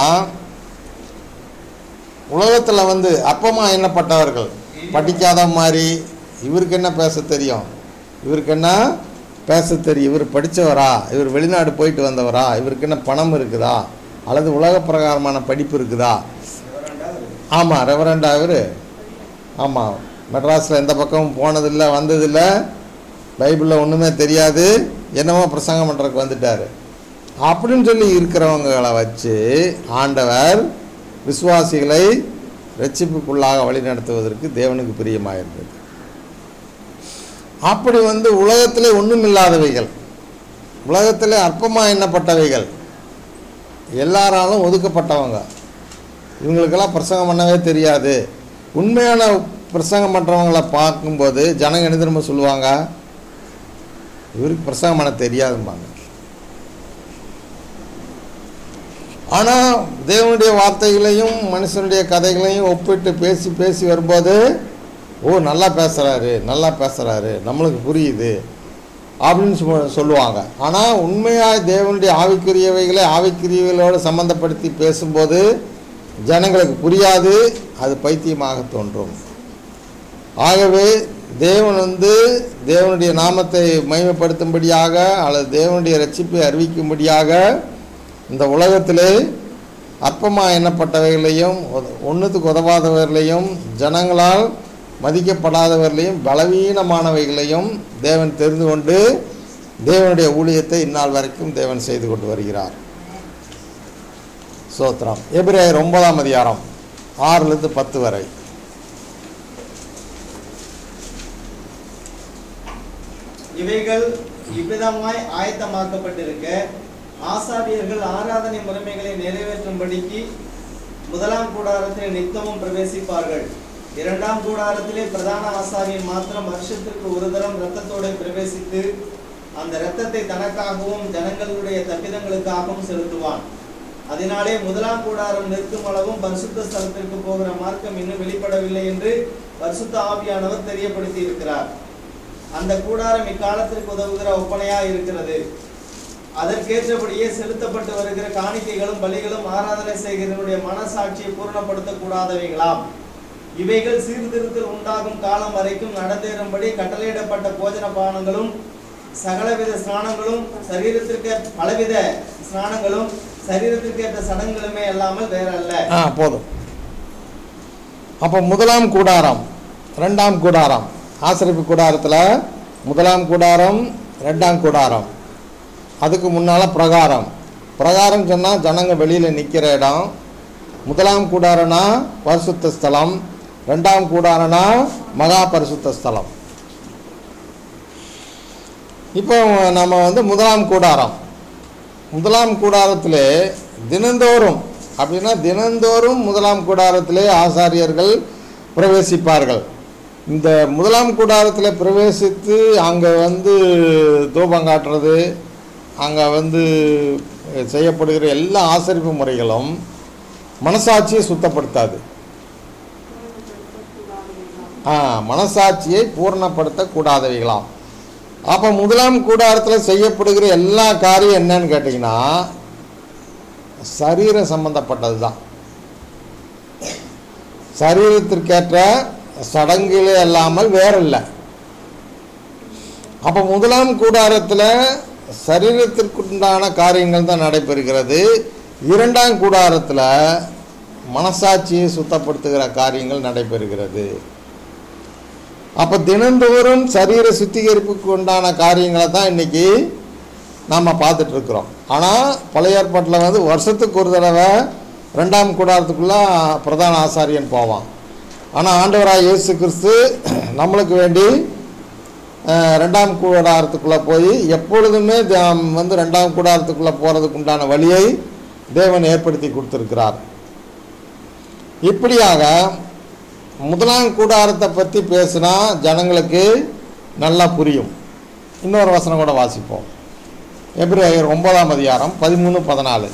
உலகத்தில் வந்து அப்பமாக எண்ணப்பட்டவர்கள் படிக்காத மாதிரி இவருக்கு என்ன பேச தெரியும் இவருக்கு என்ன பேச தெரியும் இவர் படித்தவரா இவர் வெளிநாடு போயிட்டு வந்தவரா இவருக்கு என்ன பணம் இருக்குதா அல்லது உலக பிரகாரமான படிப்பு இருக்குதா ஆமாம் ரெவரண்டா இவர் ஆமாம் மெட்ராஸில் எந்த பக்கமும் போனதில்லை வந்ததில்லை பைபிளில் ஒன்றுமே தெரியாது என்னமோ பிரசங்கம் பண்ணுறதுக்கு வந்துட்டார் அப்படின்னு சொல்லி இருக்கிறவங்களை வச்சு ஆண்டவர் விசுவாசிகளை ரட்சிப்புக்குள்ளாக வழிநடத்துவதற்கு தேவனுக்கு பிரியமாக இருந்தது அப்படி வந்து உலகத்திலே ஒன்றும் இல்லாதவைகள் உலகத்திலே அற்பமாக எண்ணப்பட்டவைகள் எல்லாராலும் ஒதுக்கப்பட்டவங்க இவங்களுக்கெல்லாம் பிரசங்கம் பண்ணவே தெரியாது உண்மையான பிரசங்கம் பண்ணுறவங்கள பார்க்கும்போது ஜனங்க என்ன திரும்ப சொல்லுவாங்க இவருக்கு பிரசங்கம் பண்ண தெரியாதும்பாங்க ஆனால் தேவனுடைய வார்த்தைகளையும் மனுஷனுடைய கதைகளையும் ஒப்பிட்டு பேசி பேசி வரும்போது ஓ நல்லா பேசுகிறாரு நல்லா பேசுகிறாரு நம்மளுக்கு புரியுது அப்படின்னு சொ- சொல்லுவாங்க ஆனால் உண்மையாக தேவனுடைய ஆவிக்குரியவைகளை ஆவிக்குரியவைகளோடு சம்மந்தப்படுத்தி பேசும்போது ஜனங்களுக்கு புரியாது அது பைத்தியமாக தோன்றும் ஆகவே தேவன் வந்து தேவனுடைய நாமத்தை மகிமைப்படுத்தும்படியாக அல்லது தேவனுடைய ரட்சிப்பை அறிவிக்கும்படியாக இந்த உலகத்திலே அற்பமாக எண்ணப்பட்டவைகளையும் ஒன்றுத்துக்கு உதவாதவர்களையும் ஜனங்களால் மதிக்கப்படாதவர்களையும் பலவீனமானவைகளையும் தேவன் தெரிந்து கொண்டு தேவனுடைய ஊழியத்தை இந்நாள் வரைக்கும் தேவன் செய்து கொண்டு வருகிறார் சோத்திரம் எபிரேயர் ஒன்பதாம் அதிகாரம் ஆறிலிருந்து பத்து வரை இவைகள் இவ்விதமாய் ஆயத்தமாக்கப்பட்டிருக்க ஆசாரியர்கள் ஆராதனை முறைமைகளை நிறைவேற்றும்படிக்கு முதலாம் கூடாரத்தில் நித்தமும் பிரவேசிப்பார்கள் இரண்டாம் கூடாரத்திலே பிரதான ஆசாரியன் மாத்திரம் வருஷத்திற்கு ஒரு தரம் இரத்தத்தோடு பிரவேசித்து அந்த இரத்தத்தை தனக்காகவும் ஜனங்களுடைய தப்பிதங்களுக்காகவும் செலுத்துவான் அதனாலே முதலாம் கூடாரம் நிற்கும் அளவும் பரிசுத்த ஸ்தலத்திற்கு போகிற மார்க்கம் இன்னும் வெளிப்படவில்லை என்று பரிசுத்த ஆவியானவர் தெரியப்படுத்தி இருக்கிறார் அந்த கூடாரம் இக்காலத்திற்கு உதவுகிற ஒப்பனையா இருக்கிறது அதற்கேற்றபடியே செலுத்தப்பட்டு வருகிற காணிக்கைகளும் பலிகளும் ஆராதனை செய்கிறவனுடைய மனசாட்சியை பூரணப்படுத்த கூடாதவைகளாம் இவைகள் சீர்திருத்தல் உண்டாகும் காலம் வரைக்கும் நடந்தேறும்படி கட்டளையிடப்பட்ட போஜன பானங்களும் சகலவித ஸ்நானங்களும் சரீரத்திற்கு பலவித ஸ்நானங்களும் சரீரத்திற்கு ஏற்ற சடங்குகளுமே அல்லாமல் வேற அல்ல ஆ போதும் அப்போ முதலாம் கூடாரம் ரெண்டாம் கூடாரம் ஆசிரியப்பு கூடாரத்தில் முதலாம் கூடாரம் ரெண்டாம் கூடாரம் அதுக்கு முன்னால் பிரகாரம் பிரகாரம் சொன்னால் ஜனங்க வெளியில் நிற்கிற இடம் முதலாம் கூடாரம்னா பரிசுத்த ஸ்தலம் ரெண்டாம் கூடாரம்னா மகா பரிசுத்த ஸ்தலம் இப்போ நம்ம வந்து முதலாம் கூடாரம் முதலாம் கூடாரத்திலே தினந்தோறும் அப்படின்னா தினந்தோறும் முதலாம் கூடாரத்திலே ஆசாரியர்கள் பிரவேசிப்பார்கள் இந்த முதலாம் கூடாரத்தில் பிரவேசித்து அங்கே வந்து தூபம் காட்டுறது அங்கே வந்து செய்யப்படுகிற எல்லா ஆசரிப்பு முறைகளும் மனசாட்சியை சுத்தப்படுத்தாது ஆ, மனசாட்சியை பூரணப்படுத்தக்கூடாதவைகளாம் அப்போ முதலாம் கூடாரத்தில் செய்யப்படுகிற எல்லா காரியம் என்னன்னு கேட்டிங்கன்னா சரீர சம்பந்தப்பட்டது தான் சரீரத்திற்கேற்ற சடங்குகளே அல்லாமல் வேற இல்லை அப்போ முதலாம் கூடாரத்தில் சரீரத்திற்குண்டான காரியங்கள் தான் நடைபெறுகிறது இரண்டாம் கூடாரத்தில் மனசாட்சியை சுத்தப்படுத்துகிற காரியங்கள் நடைபெறுகிறது அப்போ தினந்தோறும் சரீர சுத்திகரிப்புக்கு உண்டான காரியங்களை தான் இன்னைக்கு நாம் பார்த்துட்டு இருக்கிறோம் ஆனால் பழைய ஏற்பாட்டில் வந்து வருஷத்துக்கு ஒரு தடவை ரெண்டாம் கூடாரத்துக்குள்ளே பிரதான ஆசாரியன் போவான் ஆனால் ஆண்டவராக இயேசு கிறிஸ்து நம்மளுக்கு வேண்டி அஹ், ரெண்டாம் கூடாரத்துக்குள்ளே போய் எப்பொழுதுமே தாம் வந்து ரெண்டாம் கூடாரத்துக்குள்ளே போகிறதுக்கு உண்டான வழியை தேவன் ஏற்படுத்தி கொடுத்துருக்கிறார் இப்படியாக முதலாம் கூடாரத்தை பற்றி பேசினா ஜனங்களுக்கு நல்லா புரியும் இன்னொரு வசனம் கூட வாசிப்போம் எப்ரேயர் ஒன்பதாம் அதிகாரம் பதிமூணு பதினாலு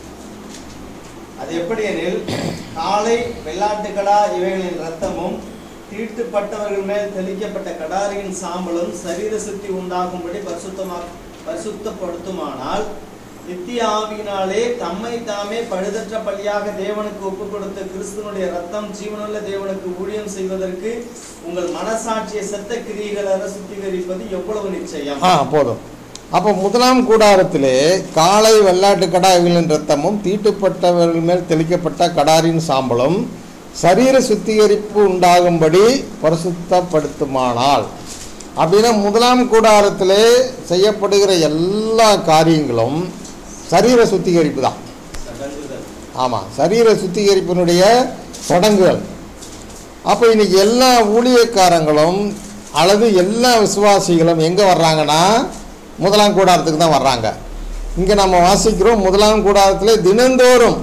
அது எப்படி எனில் காளை வெள்ளாட்டுக்கடா இவைகளின் ரத்தமும் தீட்டுப்பட்டவர்கள் மேல் தெளிக்கப்பட்ட கடாரியின் சாம்பலும் சரீர சுத்தி உண்டாகும்படி பரிசுத்தமா பரிசுத்தப்படுத்துமானால் நித்திய ஆவியினாலே தம்மை தாமே பழுதற்ற பலியாக தேவனுக்கு ஒப்பு கொடுத்த கிறிஸ்துவனுடைய ரத்தம் ஜீவனுள்ள தேவனுக்கு ஊழியம் செய்வதற்கு உங்கள் மனசாட்சியை செத்த கிரியைகள சுத்திகரிப்பது எவ்வளவு நிச்சயம் ஆ போதும் அப்போ முதலாம் கூடாரத்திலே காளை வெள்ளாட்டு கடாய்களின் ரத்தமும் தீட்டுப்பட்டவர்கள் மேல் தெளிக்கப்பட்ட கடாரின் சாம்பலும் சரீர சுத்திகரிப்பு உண்டாகும்படி பரிசுத்தப்படுத்துமானால் அப்படின்னா முதலாம் கூடாரத்திலே செய்யப்படுகிற எல்லா காரியங்களும் சரீர சுத்திகரிப்பு தான் சடங்குகள் ஆமாம் சரீர சுத்திகரிப்பினுடைய சடங்குகள் அப்போ இன்னைக்கு எல்லா ஊழியக்காரங்களும் அல்லது எல்லா விசுவாசிகளும் எங்கே வர்றாங்கன்னா முதலாம் கூடாரத்துக்கு தான் வர்றாங்க இங்கே நம்ம வாசிக்கிறோம் முதலாம் கூடாரத்தில் தினந்தோறும்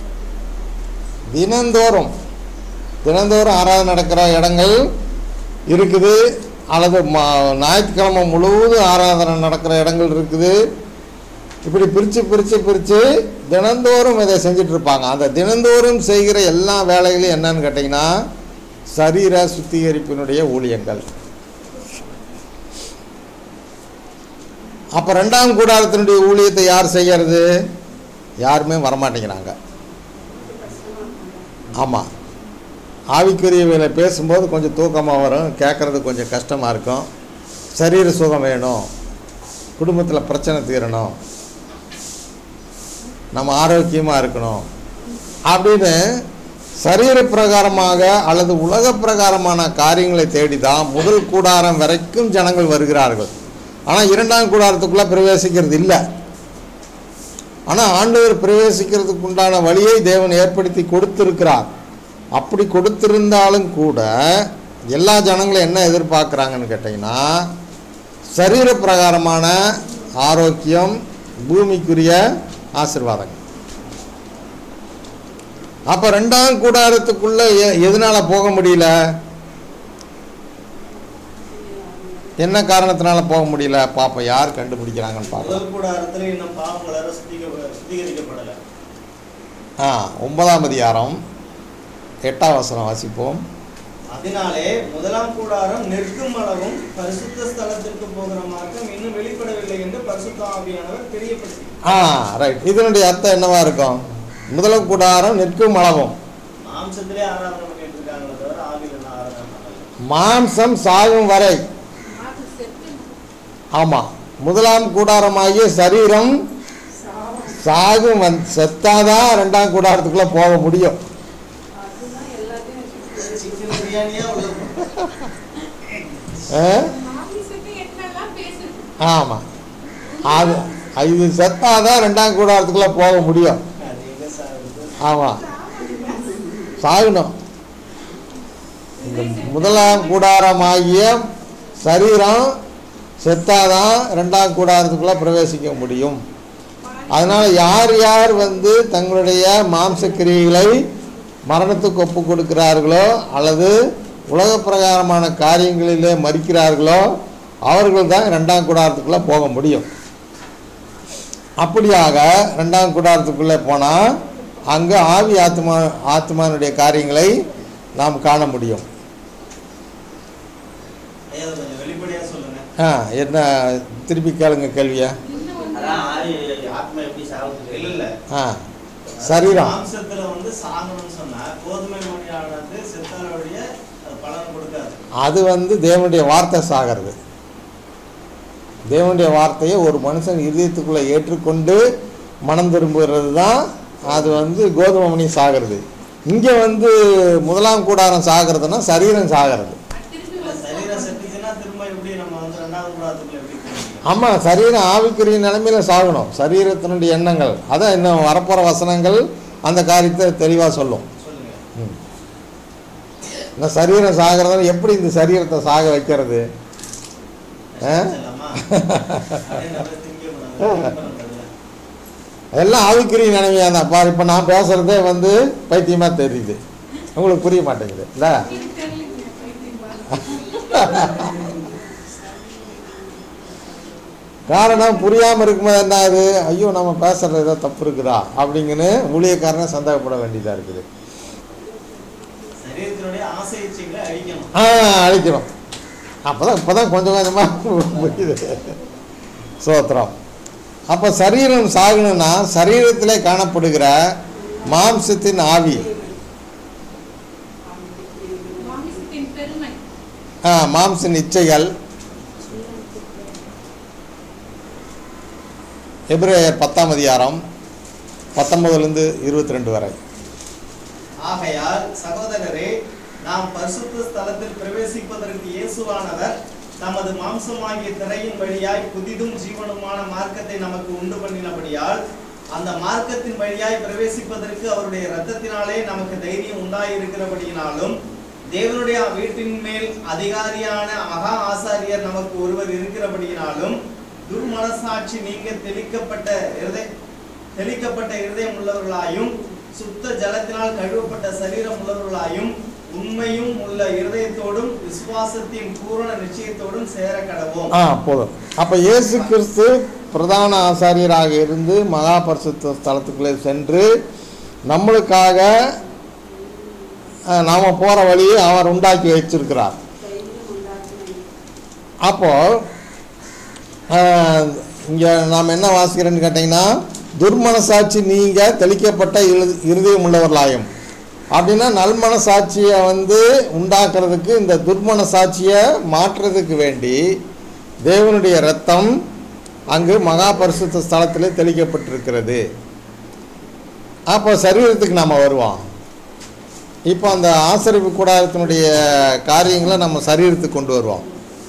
தினந்தோறும் தினந்தோறும் ஆராதனை நடக்கிற இடங்கள் இருக்குது அல்லது மா ஞாயிற்றுக்கிழமை முழுவதும் ஆராதனை நடக்கிற இடங்கள் இருக்குது இப்படி பிரித்து பிரித்து பிரித்து தினந்தோறும் இதை செஞ்சுட்டு இருப்பாங்க அந்த தினந்தோறும் செய்கிற எல்லா வேலைகளையும் என்னன்னு கேட்டிங்கன்னா சரீர சுத்திகரிப்பினுடைய ஊழியங்கள் அப்போ ரெண்டாம் கூடாரத்தினுடைய ஊழியத்தை யார் செய்யறது யாருமே வரமாட்டேங்கிறாங்க ஆமாம் ஆவிக்குரியவைகளை பேசும்போது கொஞ்சம் தூக்கமாக வரும் கேட்குறது கொஞ்சம் கஷ்டமாக இருக்கும் சரீர சுகம் வேணும் குடும்பத்தில் பிரச்சனை தீரணும் நம்ம ஆரோக்கியமாக இருக்கணும் அப்படின்னு சரீர பிரகாரமாக அல்லது உலக பிரகாரமான காரியங்களை தேடி தான் முதல் கூடாரம் வரைக்கும் ஜனங்கள் வருகிறார்கள் ஆனால் இரண்டாம் கூடாரத்துக்குள்ளே பிரவேசிக்கிறது இல்லை ஆனால் ஆண்டவர் பிரவேசிக்கிறதுக்கு உண்டான வழியை தேவன் ஏற்படுத்தி கொடுத்திருக்கிறார் அப்படி கொடுத்திருந்தாலும் கூட எல்லா ஜனங்களும் என்ன எதிர்பார்க்குறாங்கன்னு கேட்டிங்கன்னா சரீர பிரகாரமான ஆரோக்கியம் பூமிக்குரிய ஆசீர்வாதங்கள் அப்போ ரெண்டாம் கூடாரத்துக்குள்ளே எ- எதனால போக முடியல என்ன காரணத்தினால போக முடியல பாப்போம் யார் கண்டுபிடிக்கிறாங்கன்னு பார்ப்போம் முதல் கூடாரத்தில் இன்னும் பாவங்களால சுத்திக சுத்திகரிக்கப்படலை ஆ ஒன்பதாம் அதிகாரம் எட்டாம் வசனம் வாசிப்போம் அதனாலே முதலாம் கூடாரம் நிற்கும் அளவும் பரிசுத்த ஸ்தலத்திற்கு போகிற மார்க்கம் இன்னும் வெளிப்படவில்லை என்று பரிசுத்த ஆவியானவர் தெரியப்படுத்தி ஆ ரைட் இதனுடைய அர்த்தம் என்னவா இருக்கும் முதல் கூடாரம் நிற்கும் அளவும் மாம்சத்திலே ஆராதனை பண்ணிட்டு இருக்காங்களே தவிர ஆவியில் என்ன ஆராதனை பண்ணல மாம்சம் சாகும் வரை அது செத்து ஆமாம் முதலாம் கூடாரமாகிய சரீரம் சாகும் வந் செத்தாதான் ரெண்டாம் கூடாரத்துக்குள்ளே போக முடியும் அதுதான் எல்லாத்தையும் சிக்கன் பிரியாணியா உள்ள ஆ? மாமிசத்தை என்னெல்லாம் பேசுது ஆமாம் அது இது செத்தாதான் ரெண்டாம் கூடாரத்துக்குள்ளே போக முடியும் அது எங்க சாகுது ஆமாம் சாகணும் இந்த முதலாம் கூடாரமாகிய சரீரம் செத்தாதான் ரெண்டாம் கூடாரத்துக்குள்ளே பிரவேசிக்க முடியும் அதனால் யார் யார் வந்து தங்களுடைய மாம்ச கிரியைகளை மரணத்துக்கு ஒப்பு கொடுக்கிறார்களோ அல்லது உலக பிரகாரமான காரியங்களிலே மறிக்கிறார்களோ அவர்கள் தான் ரெண்டாம் கூடாரத்துக்குள்ளே போக முடியும் அப்படியாக ரெண்டாம் கூடாரத்துக்குள்ளே போனால் அங்கே ஆவி ஆத்மா ஆத்மானுடைய காரியங்களை நாம் காண முடியும் ஆ என்ன திருப்பி கேளுங்க கேள்வியா அதான் ஆவி ஆத்மா எப்படி சாவுது இல்ல இல்ல ஆ சரீரம் மாம்சத்துல வந்து சாகணும்னு சொன்னா கோதுமை மணியானது செத்தாலுடைய அது பலன் கொடுக்காது அது வந்து தேவனுடைய வார்த்தை சாகிறது தேவனுடைய வார்த்தையை ஒரு மனுஷன் இதயத்துக்குள்ளே ஏற்றுக்கொண்டு மனம் திரும்புகிறது தான் அது வந்து கோதுமை மணி சாகிறது இங்கே வந்து முதலாம் கூடாரம் சாகிறதுனா சரீரம் சாகிறது இல்ல சரீரம் செத்துச்சுன்னா திரும்ப எப்படி நம்ம வந்து ரெண்டாவது குடாத்துக்குள்ள எப்படி போக முடியும்? ஆமாம் சரீரம் ஆவிக்குரிய நிலைமையில சாகணும் சரீரத்தினுடைய எண்ணங்கள் அதான் இன்னும் வரப்போகிற வசனங்கள் அந்த காரியத்தை தெளிவாக சொல்லும் சொல்லுங்க ம். இந்த சரீரம் சாகிறதால எப்படி இந்த சரீரத்தை சாக வைக்கிறது ஆ? செல்லம்மா. அதே நல்லா திங்க கூடாது. எல்லாம் ஆவிக்குரிய நிலைமையாக தான் பாரு இப்போ நான் பேசுகிறதே வந்து பைத்தியமாக தெரியுது உங்களுக்கு புரிய மாட்டேங்குது இல்லை காரணம் புரியாமல் இருக்கும்போது என்ன ஆகுது ஐயோ நம்ம பேசுகிறது ஏதோ தப்பு இருக்குதா அப்படிங்கன்னு ஊழியக்காரனை சந்தேகப்பட வேண்டியதாக இருக்குது சரீரத்தினுடைய ஆசை இச்சைகளை அழிக்கணும் ஆ அழிக்கிறோம் அப்போ தான் இப்போ தான் கொஞ்சம் கொஞ்சமாக புரியுது சோத்திரம் அப்போ சரீரம் சாகணும்னா சரீரத்திலே காணப்படுகிற மாம்சத்தின் ஆவி மாமிசத்தின் பெருமை ஆ, மாம்ச இச்சைகள் எபிரேயர் பத்தாம் அதிகாரம் பத்தொன்பதுலேருந்து இருபத்தி ரெண்டு வரை ஆகையால் சகோதரரே நாம் பரிசுத்த ஸ்தலத்தில் பிரவேசிப்பதற்கு இயேசுவானவர் தமது மாம்சமாகிய திரையின் வழியாய் புதிதும் ஜீவனுமான மார்க்கத்தை நமக்கு உண்டு பண்ணினபடியால் அந்த மார்க்கத்தின் வழியாய் பிரவேசிப்பதற்கு அவருடைய இரத்தத்தினாலே நமக்கு தைரியம் உண்டாயிருக்கிறபடியினாலும் தேவனுடைய வீட்டின் மேல் அதிகாரியான மகா ஆசாரியர் நமக்கு ஒருவர் இருக்கிறபடியினாலும் துர்மனசாட்சி நீங்க தெளிக்கப்பட்ட இருதய தெளிக்கப்பட்ட இருதயம் உள்ளவர்களாயும் சுத்த ஜலத்தினால் கழுவப்பட்ட சரீரம் உள்ளவர்களாயும் உண்மையும் உள்ள இருதயத்தோடும் விசுவாசத்தின் பூரண நிச்சயத்தோடும் சேர கடவோம் ஆ போதும் அப்போ இயேசு கிறிஸ்து பிரதான ஆசாரியராக இருந்து மகா பரிசுத்த ஸ்தலத்துக்குள்ளே சென்று நம்மளுக்காக அஹ், நாம போகிற வழியை அவர் உண்டாக்கி வச்சிருக்கிறார் அப்போ இங்கே நாம் என்ன வாசிக்கிறேன்னு கேட்டிங்கன்னா துர்மனசாட்சி நீங்கள் தெளிக்கப்பட்ட இரு இருதயம் உள்ளவர்களாயும் அப்படின்னா நல்மனசாட்சியை வந்து உண்டாக்குறதுக்கு இந்த துர்மனசாட்சியை மாற்றுறதுக்கு வேண்டி தேவனுடைய ரத்தம் அங்கு மகா பரிசுத்த ஸ்தலத்திலே தெளிக்கப்பட்டிருக்கிறது அப்போ சரீரத்துக்கு நாம் வருவோம் இப்போ அந்த ஆசரிப்பு கூடாரத்தினுடைய காரியங்களை நம்ம சரீரத்துக்கு கொண்டு வருவோம்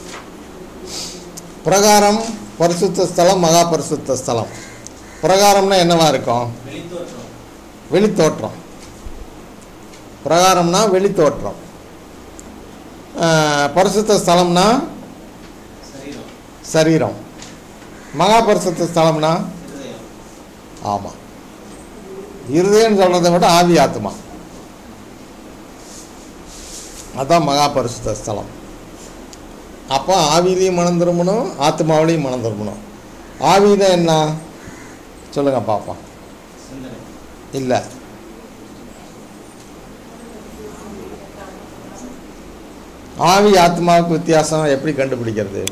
பிரகாரம் பரிசுத்த ஸ்தலம் மகா பரிசுத்த ஸ்தலம் பிரகாரம்னா என்னவா இருக்கும் வெளித்தோற்றம் வெளித்தோற்றம் பிரகாரம்னா வெளித்தோற்றம் ஆஹ், பரிசுத்த ஸ்தலம்னா சரீரம் சரீரம் மகா பரிசுத்த ஸ்தலம்னா இருதயம் ஆமாம் இருதயம் சொல்கிறத விட ஆவி ஆத்மா அதான் மகா பரிசுத்த ஸ்தலம் அப்போ ஆவிலையும் மனம் திரும்பணும் ஆத்மாவிலையும் மனம் திரும்பணும் ஆவினா என்ன சொல்லுங்க பாப்பா சிந்தனை இல்லை ஆவி ஆத்மாவுக்கு வித்தியாசம் எப்படி கண்டுபிடிக்கிறது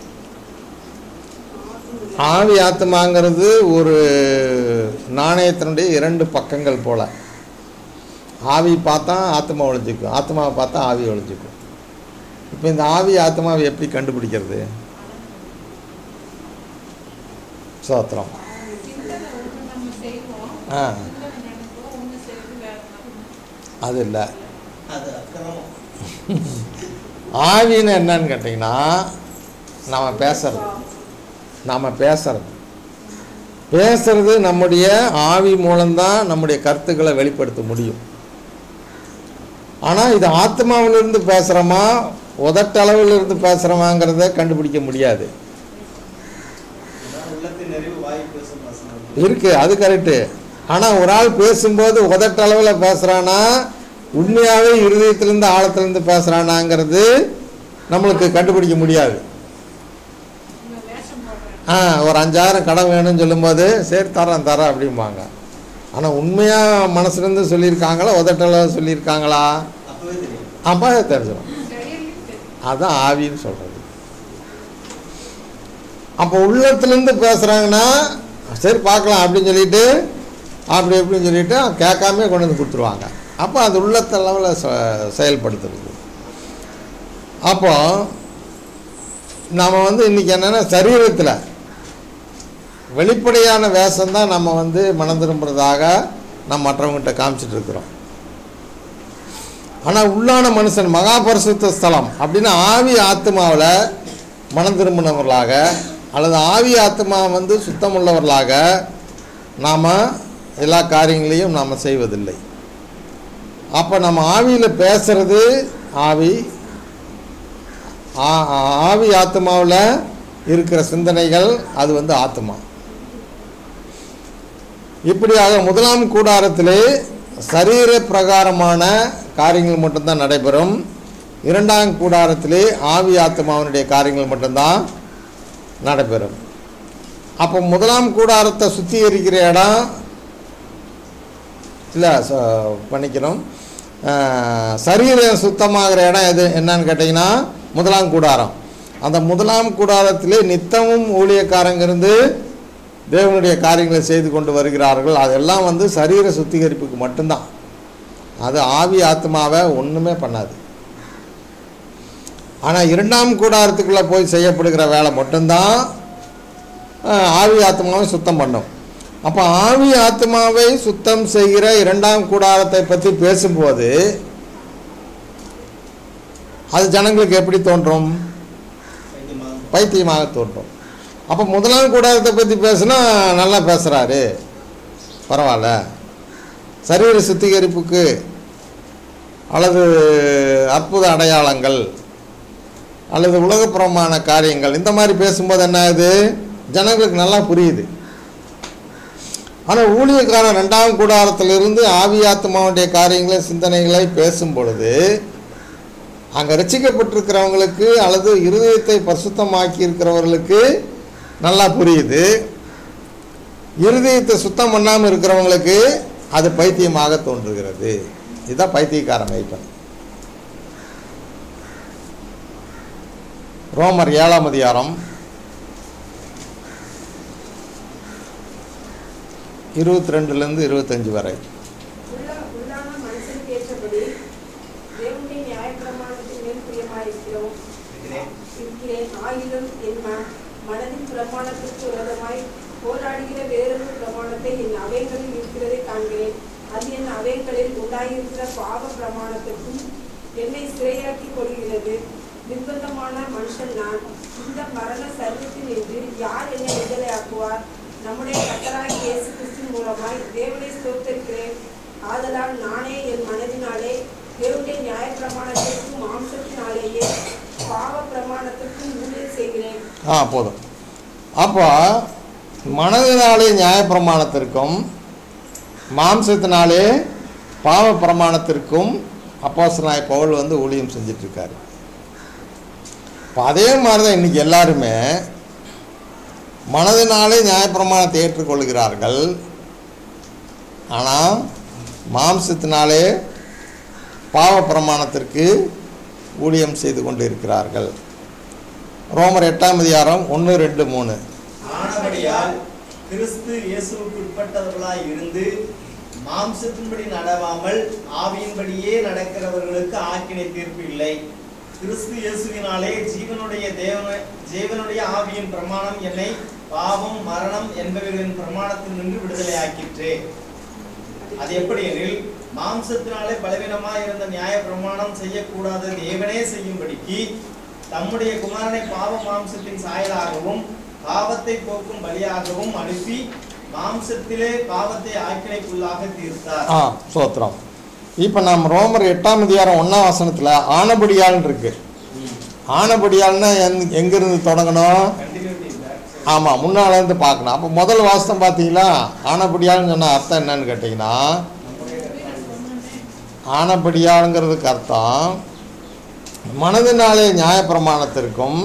ஆவி ஆத்மாங்கிறது ஒரு நாணயத்தினுடைய இரண்டு பக்கங்கள் போல ஆவி பார்த்தா ஆத்மா ஒழிஞ்சிக்கும் ஆத்மாவை பார்த்தா ஆவி ஒழிஞ்சிக்கும் இப்போ இந்த ஆவி ஆத்மாவை எப்படி கண்டுபிடிக்கிறது சோத்திரம் சிந்தனை ஒன்று நம்ம செய்வோம் ஆ சிந்தனை நினைப்போம் ஒன்று செய்வது வேற மாதிரி அது இல்லை அது அக்கிரமம் ஆவின்னு என்னன்னு கேட்டிங்கன்னா நம்ம பேசுறது நாம் பேசுறது பேசுறது நம்முடைய ஆவி மூலம்தான் நம்முடைய கருத்துக்களை வெளிப்படுத்த முடியும் ஆனால் இது ஆத்மாவிலிருந்து பேசுகிறோமா உதட்டளவில் இருந்து பேசுகிறோமாங்கிறத கண்டுபிடிக்க முடியாது அதான் உள்ளத்தின் நிறைவு வாய் பேசும் வசனம் இருக்கு அது கரெக்டு ஆனால் ஒரு ஆள் பேசும்போது உதட்டளவில் பேசுகிறானா உண்மையாகவே இருதயத்திலேருந்து ஆழத்திலேருந்து பேசுகிறானாங்கிறது நம்மளுக்கு கண்டுபிடிக்க முடியாது இந்த வேஷம் போடுறேன் ஆ ஒரு அஞ்சாயிரம் கடன் வேணும்னு சொல்லும்போது சரி தரேன் தரேன் அப்படிம்பாங்க ஆனால் உண்மையாக மனசுலேருந்து சொல்லியிருக்காங்களா உதட்டளவு சொல்லியிருக்காங்களா அப்பவே தெரியும் அப்போ தெரிஞ்சிடும் செயலில் தெரியும் அதான் ஆவின்னு சொல்கிறது அப்போ உள்ளத்துலேருந்து பேசுகிறாங்கன்னா சரி பார்க்கலாம் அப்படின்னு சொல்லிட்டு அப்படி இப்படின்னு சொல்லிட்டு கேட்காமே கொண்டு வந்து கொடுத்துருவாங்க அப்போ அது உள்ளத்த லெவலில் செயல்படுத்துறது அப்போ நாம் வந்து இன்றைக்கி என்னென்னா சரீரத்தில் வெளிப்படையான வேஷம்தான் நம்ம வந்து மனம் திரும்புறதாக நம்ம மற்றவங்ககிட்ட காமிச்சிட்டு இருக்கிறோம் ஆனால் உள்ளான மனுஷன் மகாபரிசுத்த ஸ்தலம் அப்படின்னா ஆவி ஆத்மாவில் மனம் திரும்பினவர்களாக அல்லது ஆவி ஆத்மா வந்து சுத்தமுள்ளவர்களாக நாம் எல்லா காரியங்களையும் நாம் செய்வதில்லை அப்போ நம்ம ஆவியில் பேசுறது ஆவி ஆ- ஆ- ஆவி ஆத்மாவில் இருக்கிற சிந்தனைகள் அது வந்து ஆத்மா இப்படியாக முதலாம் கூடாரத்திலே சரீர பிரகாரமான காரியங்கள் மட்டும்தான் நடைபெறும் இரண்டாம் கூடாரத்திலே ஆவி ஆத்மாவினுடைய காரியங்கள் மட்டும்தான் நடைபெறும் அப்போ முதலாம் கூடாரத்தை சுத்திகரிக்கிற இடம் இல்லை பண்ணிக்கிறோம் அஹ், சரீரம் சுத்தமாகிற இடம் எது என்னன்னு கேட்டிங்கன்னா முதலாம் கூடாரம் அந்த முதலாம் கூடாரத்திலே நித்தமும் ஊழியக்காரங்க இருந்து தேவனுடைய காரியங்களை செய்து கொண்டு வருகிறார்கள் அதெல்லாம் வந்து சரீர சுத்திகரிப்புக்கு மட்டும்தான் அது ஆவி ஆத்மாவை ஒன்றுமே பண்ணாது ஆனால் இரண்டாம் கூடாரத்துக்குள்ளே போய் செய்யப்படுகிற வேலை மட்டும்தான் அஹ், ஆவி ஆத்மாவை சுத்தம் பண்ணும் அப்போ ஆவி ஆத்மாவை சுத்தம் செய்கிற இரண்டாம் கூடாரத்தை பற்றி பேசும்போது அது ஜனங்களுக்கு எப்படி தோன்றும் பைத்தியமாக பைத்தியமாக தோன்றும் அப்போ முதலாம் கூடாரத்தை பற்றி பேசுனா நல்லா பேசுகிறாரு பரவாயில்ல சரீர சுத்திகரிப்புக்கு அல்லது அற்புத அடையாளங்கள் அல்லது உலகப்புறமான காரியங்கள் இந்த மாதிரி பேசும்போது என்ன ஆகுது ஜனங்களுக்கு நல்லா புரியுது ஆனால் ஊழியக்காரன் ரெண்டாம் கூடாரத்திலிருந்து ஆவியாத்மாவுடைய காரியங்களை சிந்தனைகளை பேசும் பொழுது அங்கே ரசிக்கப்பட்டிருக்கிறவங்களுக்கு அல்லது இருதயத்தை பரிசுத்தமாக்கி இருக்கிறவர்களுக்கு நல்லா புரியுது இருதயத்தை சுத்தம் பண்ணாமல் இருக்கிறவங்களுக்கு அது பைத்தியமாக தோன்றுகிறது இதுதான் பைத்தியக்கார மெய்ப்பன் ரோமர் ஏழாம் அதிகாரம் இருபத்தி ரெண்டுலேருந்து இருபத்தஞ்சு வரை உள்ள உள்ளான மனுஷனுக்கு ஏற்றபடி தேவனுடைய நியாயப்பிரமாணத்தின் மேல் பிரியமாயிருக்கிறோம் இருக்கிறேன். இருக்கிறேன் ஆகிலும் என் ம- மனதின் பிரமாணத்திற்கு விரோதமாய் போராடுகிற வேறொரு பிரமாணத்தை என் அவைகளில் இருக்கிறதை காண்கிறேன் அது என் அவைகளில் உண்டாயிருக்கிற பாவ பிரமாணத்திற்கும் என்னை சிறையாக்கி கொள்கிறது நிர்பந்தமான மனுஷன் நான் இந்த மரண சர்வத்தில் நின்று யார் என்னை விடுதலையாக்குவார் நம்முடைய கத்தராய் இயேசு கிறிஸ்து மூலமாய் தேவனை ஸ்தோத்தரிக்கிறேன் ஆதலால் நானே என் மனதினாலே தேவனுடைய நியாயப்பிரமாணத்திற்கும் மாம்சத்தினாலேயே பாவ பிரமாணத்திற்கும் ஊழியர் செய்கிறேன் ஆ போதும் அப்போ மனதினாலே நியாயப்பிரமாணத்திற்கும் மாம்சத்தினாலே பாவ பிரமாணத்திற்கும் அப்போஸ்தலனாய் பவுல் வந்து ஊழியம் செஞ்சிட்ருக்காரு இப்போ அதே மாதிரி தான் இன்றைக்கி எல்லாருமே மனதினாலே நியாயப்பிரமாணத்தை ஏற்றுக்கொள்கிறார்கள் ஆனால் மாம்சத்தினாலே பாவ பிரமாணத்திற்கு ஊழியம் செய்து கொண்டு இருக்கிறார்கள் ரோமர் எட்டாம் அதிகாரம் ஒன்று ரெண்டு மூணு ஆனபடியால் கிறிஸ்து இயேசுவுக்கு உட்பட்டவர்களாய் இருந்து மாம்சத்தின்படி நடவாமல் ஆவியின்படியே நடக்கிறவர்களுக்கு ஆக்கினை தீர்ப்பு இல்லை கிறிஸ்து இயேசுவினாலே ஜீவனுடைய தேவன ஜீவனுடைய ஆவியின் பிரமாணம் என்னை பாவம் மரணம் என்பவர்களின் பிரமாணத்தில் நின்று விடுதலையாக்கிற்றே அது எப்படி எனில் மாம்சத்தினாலே பலவீனமாய் இருந்த நியாய பிரமாணம் செய்யக்கூடாத தேவனே செய்யும்படிக்கு தம்முடைய குமாரனை பாவ மாம்சத்தின் சாயலாகவும் பாவத்தை போக்கும் பலியாகவும் அனுப்பி மாம்சத்திலே பாவத்தை ஆக்கினைக்குள்ளாக தீர்த்தார் ஆ சோத்திரம் இப்போ நாம் ரோமர் எட்டாம் அதிகாரம் ஒன்றாம் வசனத்தில் ஆனபடியால் இருக்கு ஆனபடியால்னா எங் எங்கேருந்து தொடங்கணும் கண்டினியூட்டி இல்லை ஆமாம் முன்னால இருந்து பார்க்கணும் அப்போ முதல் வாசம் பார்த்தீங்களா ஆனபடியால்னு சொன்ன அர்த்தம் என்னன்னு கேட்டிங்கன்னா ஆனபடியாளுங்கிறதுக்கு அர்த்தம் மனதினாலே நியாயப்பிரமாணத்திற்கும்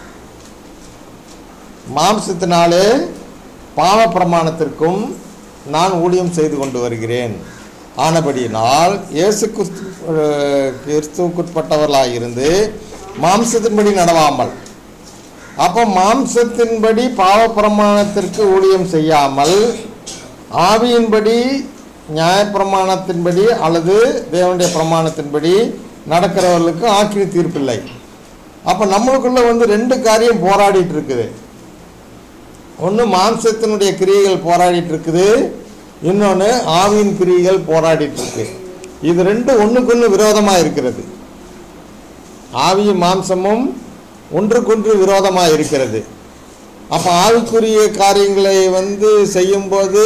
மாம்சத்தினாலே பாவ பிரமாணத்திற்கும் நான் ஊழியம் செய்து கொண்டு வருகிறேன் ஆனபடியினால் இயேசு கிறிஸ்து அஹ், கிறிஸ்துவுக்குட்பட்டவர்களாக இருந்து மாம்சத்தின்படி நடவாமல் அப்போ மாம்சத்தின்படி பாவப்பிரமாணத்திற்கு ஊழியம் செய்யாமல் ஆவியின்படி நியாயப்பிரமாணத்தின்படி அல்லது தேவனுடைய பிரமாணத்தின்படி நடக்கிறவர்களுக்கு ஆக்கினி தீர்ப்பில்லை அப்போ நம்மளுக்குள்ள வந்து ரெண்டு காரியம் போராடிட்டு இருக்குது ஒன்று மாம்சத்தினுடைய கிரியைகள் போராடிட்டு இருக்குது இன்னொன்று ஆவியின் கிரியைகள் போராடிட்டு இருக்கு இது ரெண்டும் ஒன்றுக்கொன்று விரோதமாக இருக்கிறது ஆவியும் மாம்சமும் ஒன்றுக்கொன்று விரோதமாக இருக்கிறது அப்போ ஆவிக்குரிய காரியங்களை வந்து செய்யும்போது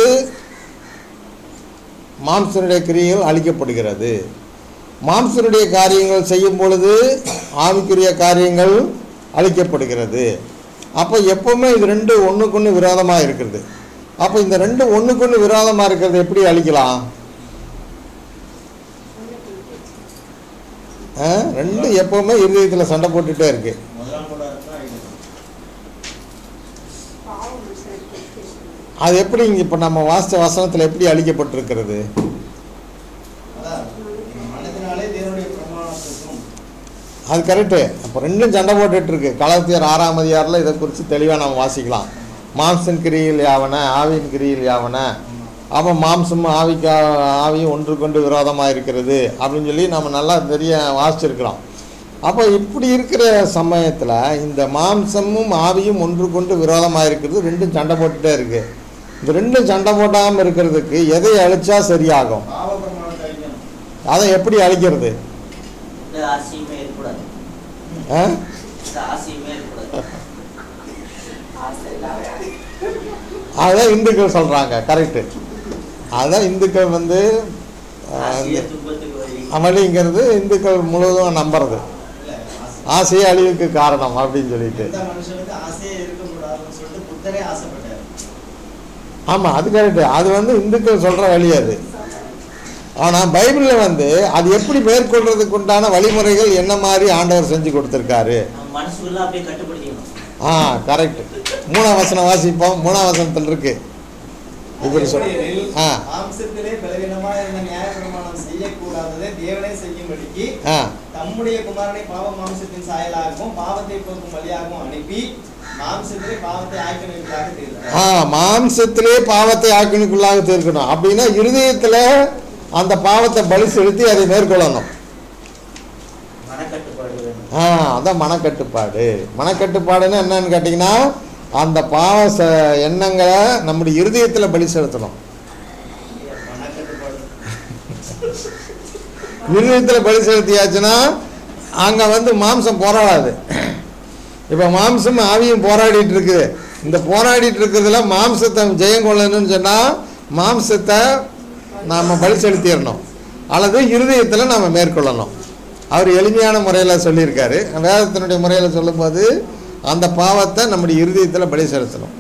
மாம்சனுடைய கிரியைகள் அழிக்கப்படுகிறது மாம்சனுடைய காரியங்கள் செய்யும் பொழுது ஆவிக்குரிய காரியங்கள் அழிக்கப்படுகிறது அப்போ எப்பவுமே இது ரெண்டு ஒன்றுக்கொன்று விரோதமாக இருக்கிறது அப்போ இந்த ரெண்டு ஒன்றுக்கொன்று விரோதமாக இருக்கிறது எப்படி அழிக்கலாம் ஆ? ரெண்டு எப்பவுமே இருதயத்தில் சண்டை போட்டுட்டே இருக்கு முதலாம் கூட இருந்தா அழிக்கணும். பாவம் விசாரிக்க அது எப்படி இங்கே இப்போ நம்ம வாசித்த வசனத்தில் எப்படி அழிக்கப்பட்டிருக்கிறது அதான் மனதினாலே தேவனுடைய பிரமாணத்துக்கும் அது கரெக்டு அப்போ ரெண்டும் சண்டை போட்டுட்டு இருக்கு கலாத்தியர் ஆறாம் அதிகாரில் இதை குறித்து தெளிவாக நம்ம வாசிக்கலாம் மாம்சன் கிரியில் யாவன ஆவியின் கிரியில் யாவன அப்போ மாம்சமும் ஆவிக்கா ஆவியும் ஒன்று கொண்டு விரோதமாக இருக்கிறது அப்படின்னு சொல்லி நம்ம நல்லா தெரிய வாசிச்சிருக்கிறோம் அப்போ இப்படி இருக்கிற சமயத்தில் இந்த மாம்சமும் ஆவியும் ஒன்று கொண்டு விரோதமாக இருக்கிறது ரெண்டும் சண்டை போட்டுட்டே இருக்கு இந்த ரெண்டும் சண்டை போடாமல் இருக்கிறதுக்கு எதை அழிச்சா சரியாகும் பாவ பிரமாணத்தை அழிக்கணும் அதை எப்படி அழிக்கிறது இந்த ஆசையுமே இருக்கக்கூடாது ஆ இந்த ஆசையுமே இருக்கக்கூடாது ஆசை இல்லாத அதான் இந்துக்கள் சொல்கிறாங்க கரெக்டு அதான் இந்துக்கள் வந்து ஆஹ், ஆசையே இந்த துன்பத்துக்கு வழி அமளிங்கிறது இந்துக்கள் முழுவதும் நம்புறது இல்ல ஆசை ஆசையே அழிவுக்கு காரணம் அப்படின்னு சொல்லிட்டு எந்த மனுஷனுக்கு ஆசையே இருக்கக்கூடாதுன்னு சொல்லிட்டு புத்தரே ஆசைப்பட்டார் ஆமாம் அது கரெக்டு அது வந்து இந்துக்கள் சொல்கிற வழி அது ஆனால் பைபிளில் வந்து அது எப்படி மேற்கொள்றதுக்கு உண்டான வழிமுறைகள் என்ன மாதிரி ஆண்டவர் செஞ்சு கொடுத்துருக்காரு நம்ம மனசுக்குள்ள அப்படியே கட்டுப்படுத்திக்கணும் ஆ கரெக்ட் மூணாம் வசனம் வாசிப்போம் மூணாம் வசனத்தில் இருக்கு இப்படி சொல் எப்படியெனில், ஆ மாம்சத்திலே பலவீனமா இருந்த நியாயப்பிரமாணம் செய்யக்கூடாததை தேவனே செய்யும்படிக்கு ஆ தம்முடைய குமாரனை பாவ மாம்சத்தின் சாயலாகவும் பாவத்தை போக்கும் வழியாகவும் அனுப்பி மாம்சத்திலே பாவத்தை ஆக்கிரமிப்பதாக ஆ தெரிந்தார் மாம்சத்திலே பாவத்தை ஆக்கினுக்குள்ளாக தீர்க்கணும் அப்படின்னா இருதயத்தில் அந்த பாவத்தை பலி செலுத்தி அதை மேற்கொள்ளணும் மனக்கட்டுப்பாடு வேணும் ஆ அதான் மனக்கட்டுப்பாடு மனக்கட்டுப்பாடுன்னு என்னன்னு கேட்டிங்கன்னா அந்த பாவ ச எண்ணங்களை நம்முடைய இருதயத்தில் பலி செலுத்தணும் மனக்கட்டுப்பாடு இருதயத்தில் பலி செலுத்தியாச்சுன்னா அங்கே வந்து மாம்சம் போராடாது இப்போ மாம்சம் ஆவியும் போராடிட்டு இருக்குது இந்த போராடிட்டு இருக்கிறதுல மாம்சத்தை ஜெயம் கொள்ளணும்னு சொன்னால் மாம்சத்தை நாம் பலி செலுத்திடணும் அல்லது இருதயத்தில் நாம் மேற்கொள்ளணும் அவர் எளிமையான முறையில் சொல்லியிருக்காரு வேதத்தினுடைய முறையில் சொல்லும்போது அந்த பாவத்தை நம்முடைய இருதயத்தில் பலி செலுத்தணும்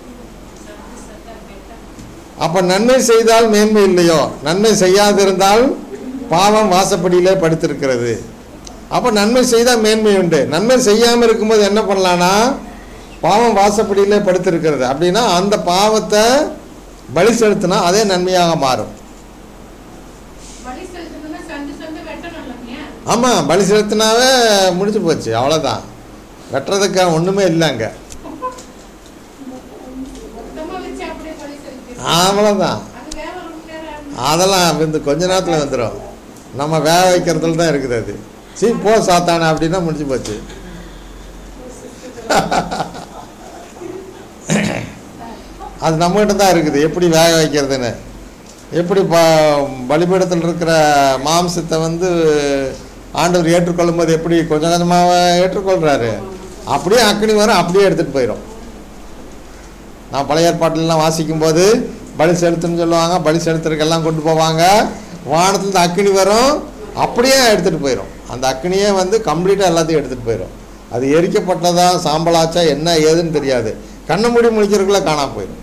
அப்போ நன்மை செய்தால் மேன்மை இல்லையோ நன்மை செய்யாதிருந்தால் பாவம் வாசப்படியிலே படுத்திருக்கிறது அப்போ நன்மை செய்தால் மேன்மை உண்டு நன்மை செய்யாமல் இருக்கும்போது என்ன பண்ணலான்னா பாவம் வாசப்படியிலே படுத்திருக்கிறது அப்படின்னா அந்த பாவத்தை பலி செலுத்தினா அதே நன்மையாக மாறும் வழி செலுத்தணும்னா சந்து சந்து வெட்டணும் இல்லைங்க ஆமாம் பலி செலுத்தினாவே முடிஞ்சு போச்சு அவ்வளோதான் வெட்டுறதுக்கு ஒன்றுமே இல்லைங்க மொத்தமா வச்சு அப்படியே வழி செலுத்தி அவ்வளோதான் அது வேற ரொம்ப நேரம் ஆகும். அதெல்லாம் வந்து கொஞ்ச நேரத்தில் வந்துடும் நம்ம வேக வைக்கிறதுல தான் இருக்குது அது சீ போ சாத்தானே அப்படின்னா முடிஞ்சு போச்சு அது நம்மகிட்ட தான் இருக்குது எப்படி வேக வைக்கிறதுன்னு எப்படி ப பலிபீடத்தில் இருக்கிற மாம்சத்தை வந்து ஆண்டவர் ஏற்றுக்கொள்ளும் போது எப்படி கொஞ்சம் கொஞ்சமாக ஏற்றுக்கொள்கிறாரு அப்படியே அக்கினி வரும் அப்படியே எடுத்துகிட்டு போயிடும் நான் பழைய ஏற்பாட்டிலலாம் வாசிக்கும்போது பலி செலுத்துன்னு சொல்லுவாங்க பலி செலுத்துறதுக்கெல்லாம் கொண்டு போவாங்க வானத்துலேருந்து அக்கினி வரும் அப்படியே எடுத்துகிட்டு போயிடும் அந்த அக்கினியே வந்து கம்ப்ளீட்டாக எல்லாத்தையும் எடுத்துகிட்டு போயிடும் அது எரிக்கப்பட்டதா சாம்பலாச்சா என்ன ஏதுன்னு தெரியாது கண்ணை மூடி முழிக்கிறதுக்குள்ள காணாம போயிடும்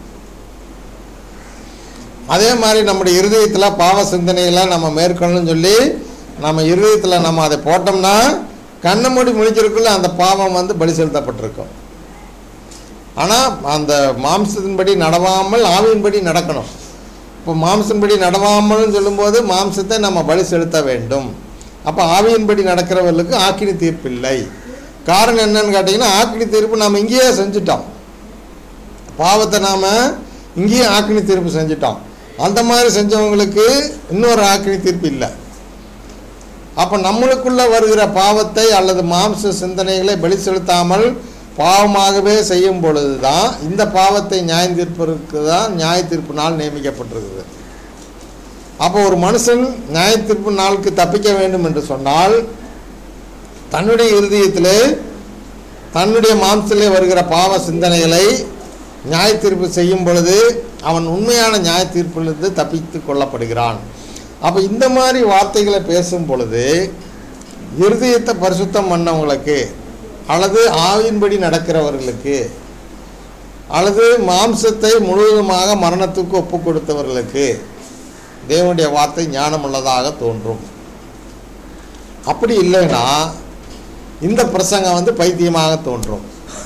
அதே மாதிரி நம்முடைய இருதயத்தில் பாவ சிந்தனையெல்லாம் நம்ம மேற்கொள்ளணும்னு சொல்லி நம்ம இருதயத்தில் நம்ம அதை போட்டோம்னா கண்ணை மூடி முழிக்கிறதுக்குள்ள அந்த பாவம் வந்து பலி செலுத்தப்பட்டிருக்கும் ஆனால் அந்த மாம்சத்தின்படி நடவாமல் ஆவியின்படி நடக்கணும் இப்போ மாம்சத்தின்படி நடவாமல்னு சொல்லும்போது மாம்சத்தை நம்ம பலி செலுத்த வேண்டும் அப்போ ஆவியின்படி நடக்கிறவர்களுக்கு ஆக்கினி தீர்ப்பில்லை காரணம் என்னன்னு கேட்டிங்கன்னா ஆக்கினி தீர்ப்பு நாம் இங்கேயே செஞ்சிட்டோம் பாவத்தை நாம் இங்கேயே ஆக்கினி தீர்ப்பு செஞ்சிட்டோம் அந்த மாதிரி செஞ்சவங்களுக்கு இன்னொரு ஆக்கினி தீர்ப்பு இல்லை அப்போ நம்மளுக்குள்ள வருகிற பாவத்தை அல்லது மாம்ச சிந்தனைகளை பலி செலுத்தாமல் பாவமாகவே செய்யும் பொழுது தான் இந்த பாவத்தை நியாய தீர்ப்பதற்கு தான் நியாய தீர்ப்பு நாள் நியமிக்கப்பட்டிருக்குது அப்போ ஒரு மனுஷன் நியாய தீர்ப்பு நாளுக்கு தப்பிக்க வேண்டும் என்று சொன்னால் தன்னுடைய இருதயத்திலே தன்னுடைய மாம்சத்திலே வருகிற பாவ சிந்தனைகளை நியாய தீர்ப்பு செய்யும் பொழுது அவன் உண்மையான நியாய தீர்ப்பிலிருந்து தப்பித்து கொள்ளப்படுகிறான் அப்போ இந்த மாதிரி வார்த்தைகளை பேசும் பொழுது இருதயத்தை பரிசுத்தம் பண்ணவங்களுக்கு அல்லது ஆவியின்படி நடக்கிறவர்களுக்கு அல்லது மாம்சத்தை முழுவதுமாக மரணத்துக்கு ஒப்பு கொடுத்தவர்களுக்கு தேவனுடைய வார்த்தை ஞானமுள்ளதாக தோன்றும் அப்படி இல்லைன்னா இந்த பிரசங்கம் வந்து பைத்தியமாக தோன்றும்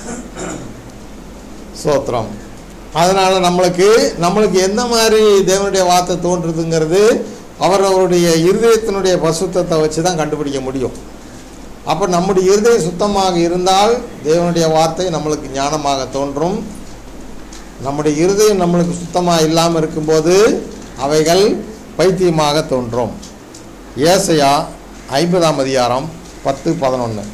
சோத்திரம் அதனால் நம்மளுக்கு நம்மளுக்கு எந்த மாதிரி தேவனுடைய வார்த்தை தோன்றுதுங்கிறது அவரவருடைய இருதயத்தினுடைய பசுத்தத்தை வச்சு தான் கண்டுபிடிக்க முடியும் அப்போ நம்முடைய இருதயம் சுத்தமாக இருந்தால் தேவனுடைய வார்த்தை நம்மளுக்கு ஞானமாக தோன்றும் நம்முடைய இருதயம் நம்மளுக்கு சுத்தமாக இல்லாமல் இருக்கும்போது அவைகள் பைத்தியமாக தோன்றும் ஏசையா ஐம்பதாம் அதிகாரம் பத்து பதினொன்று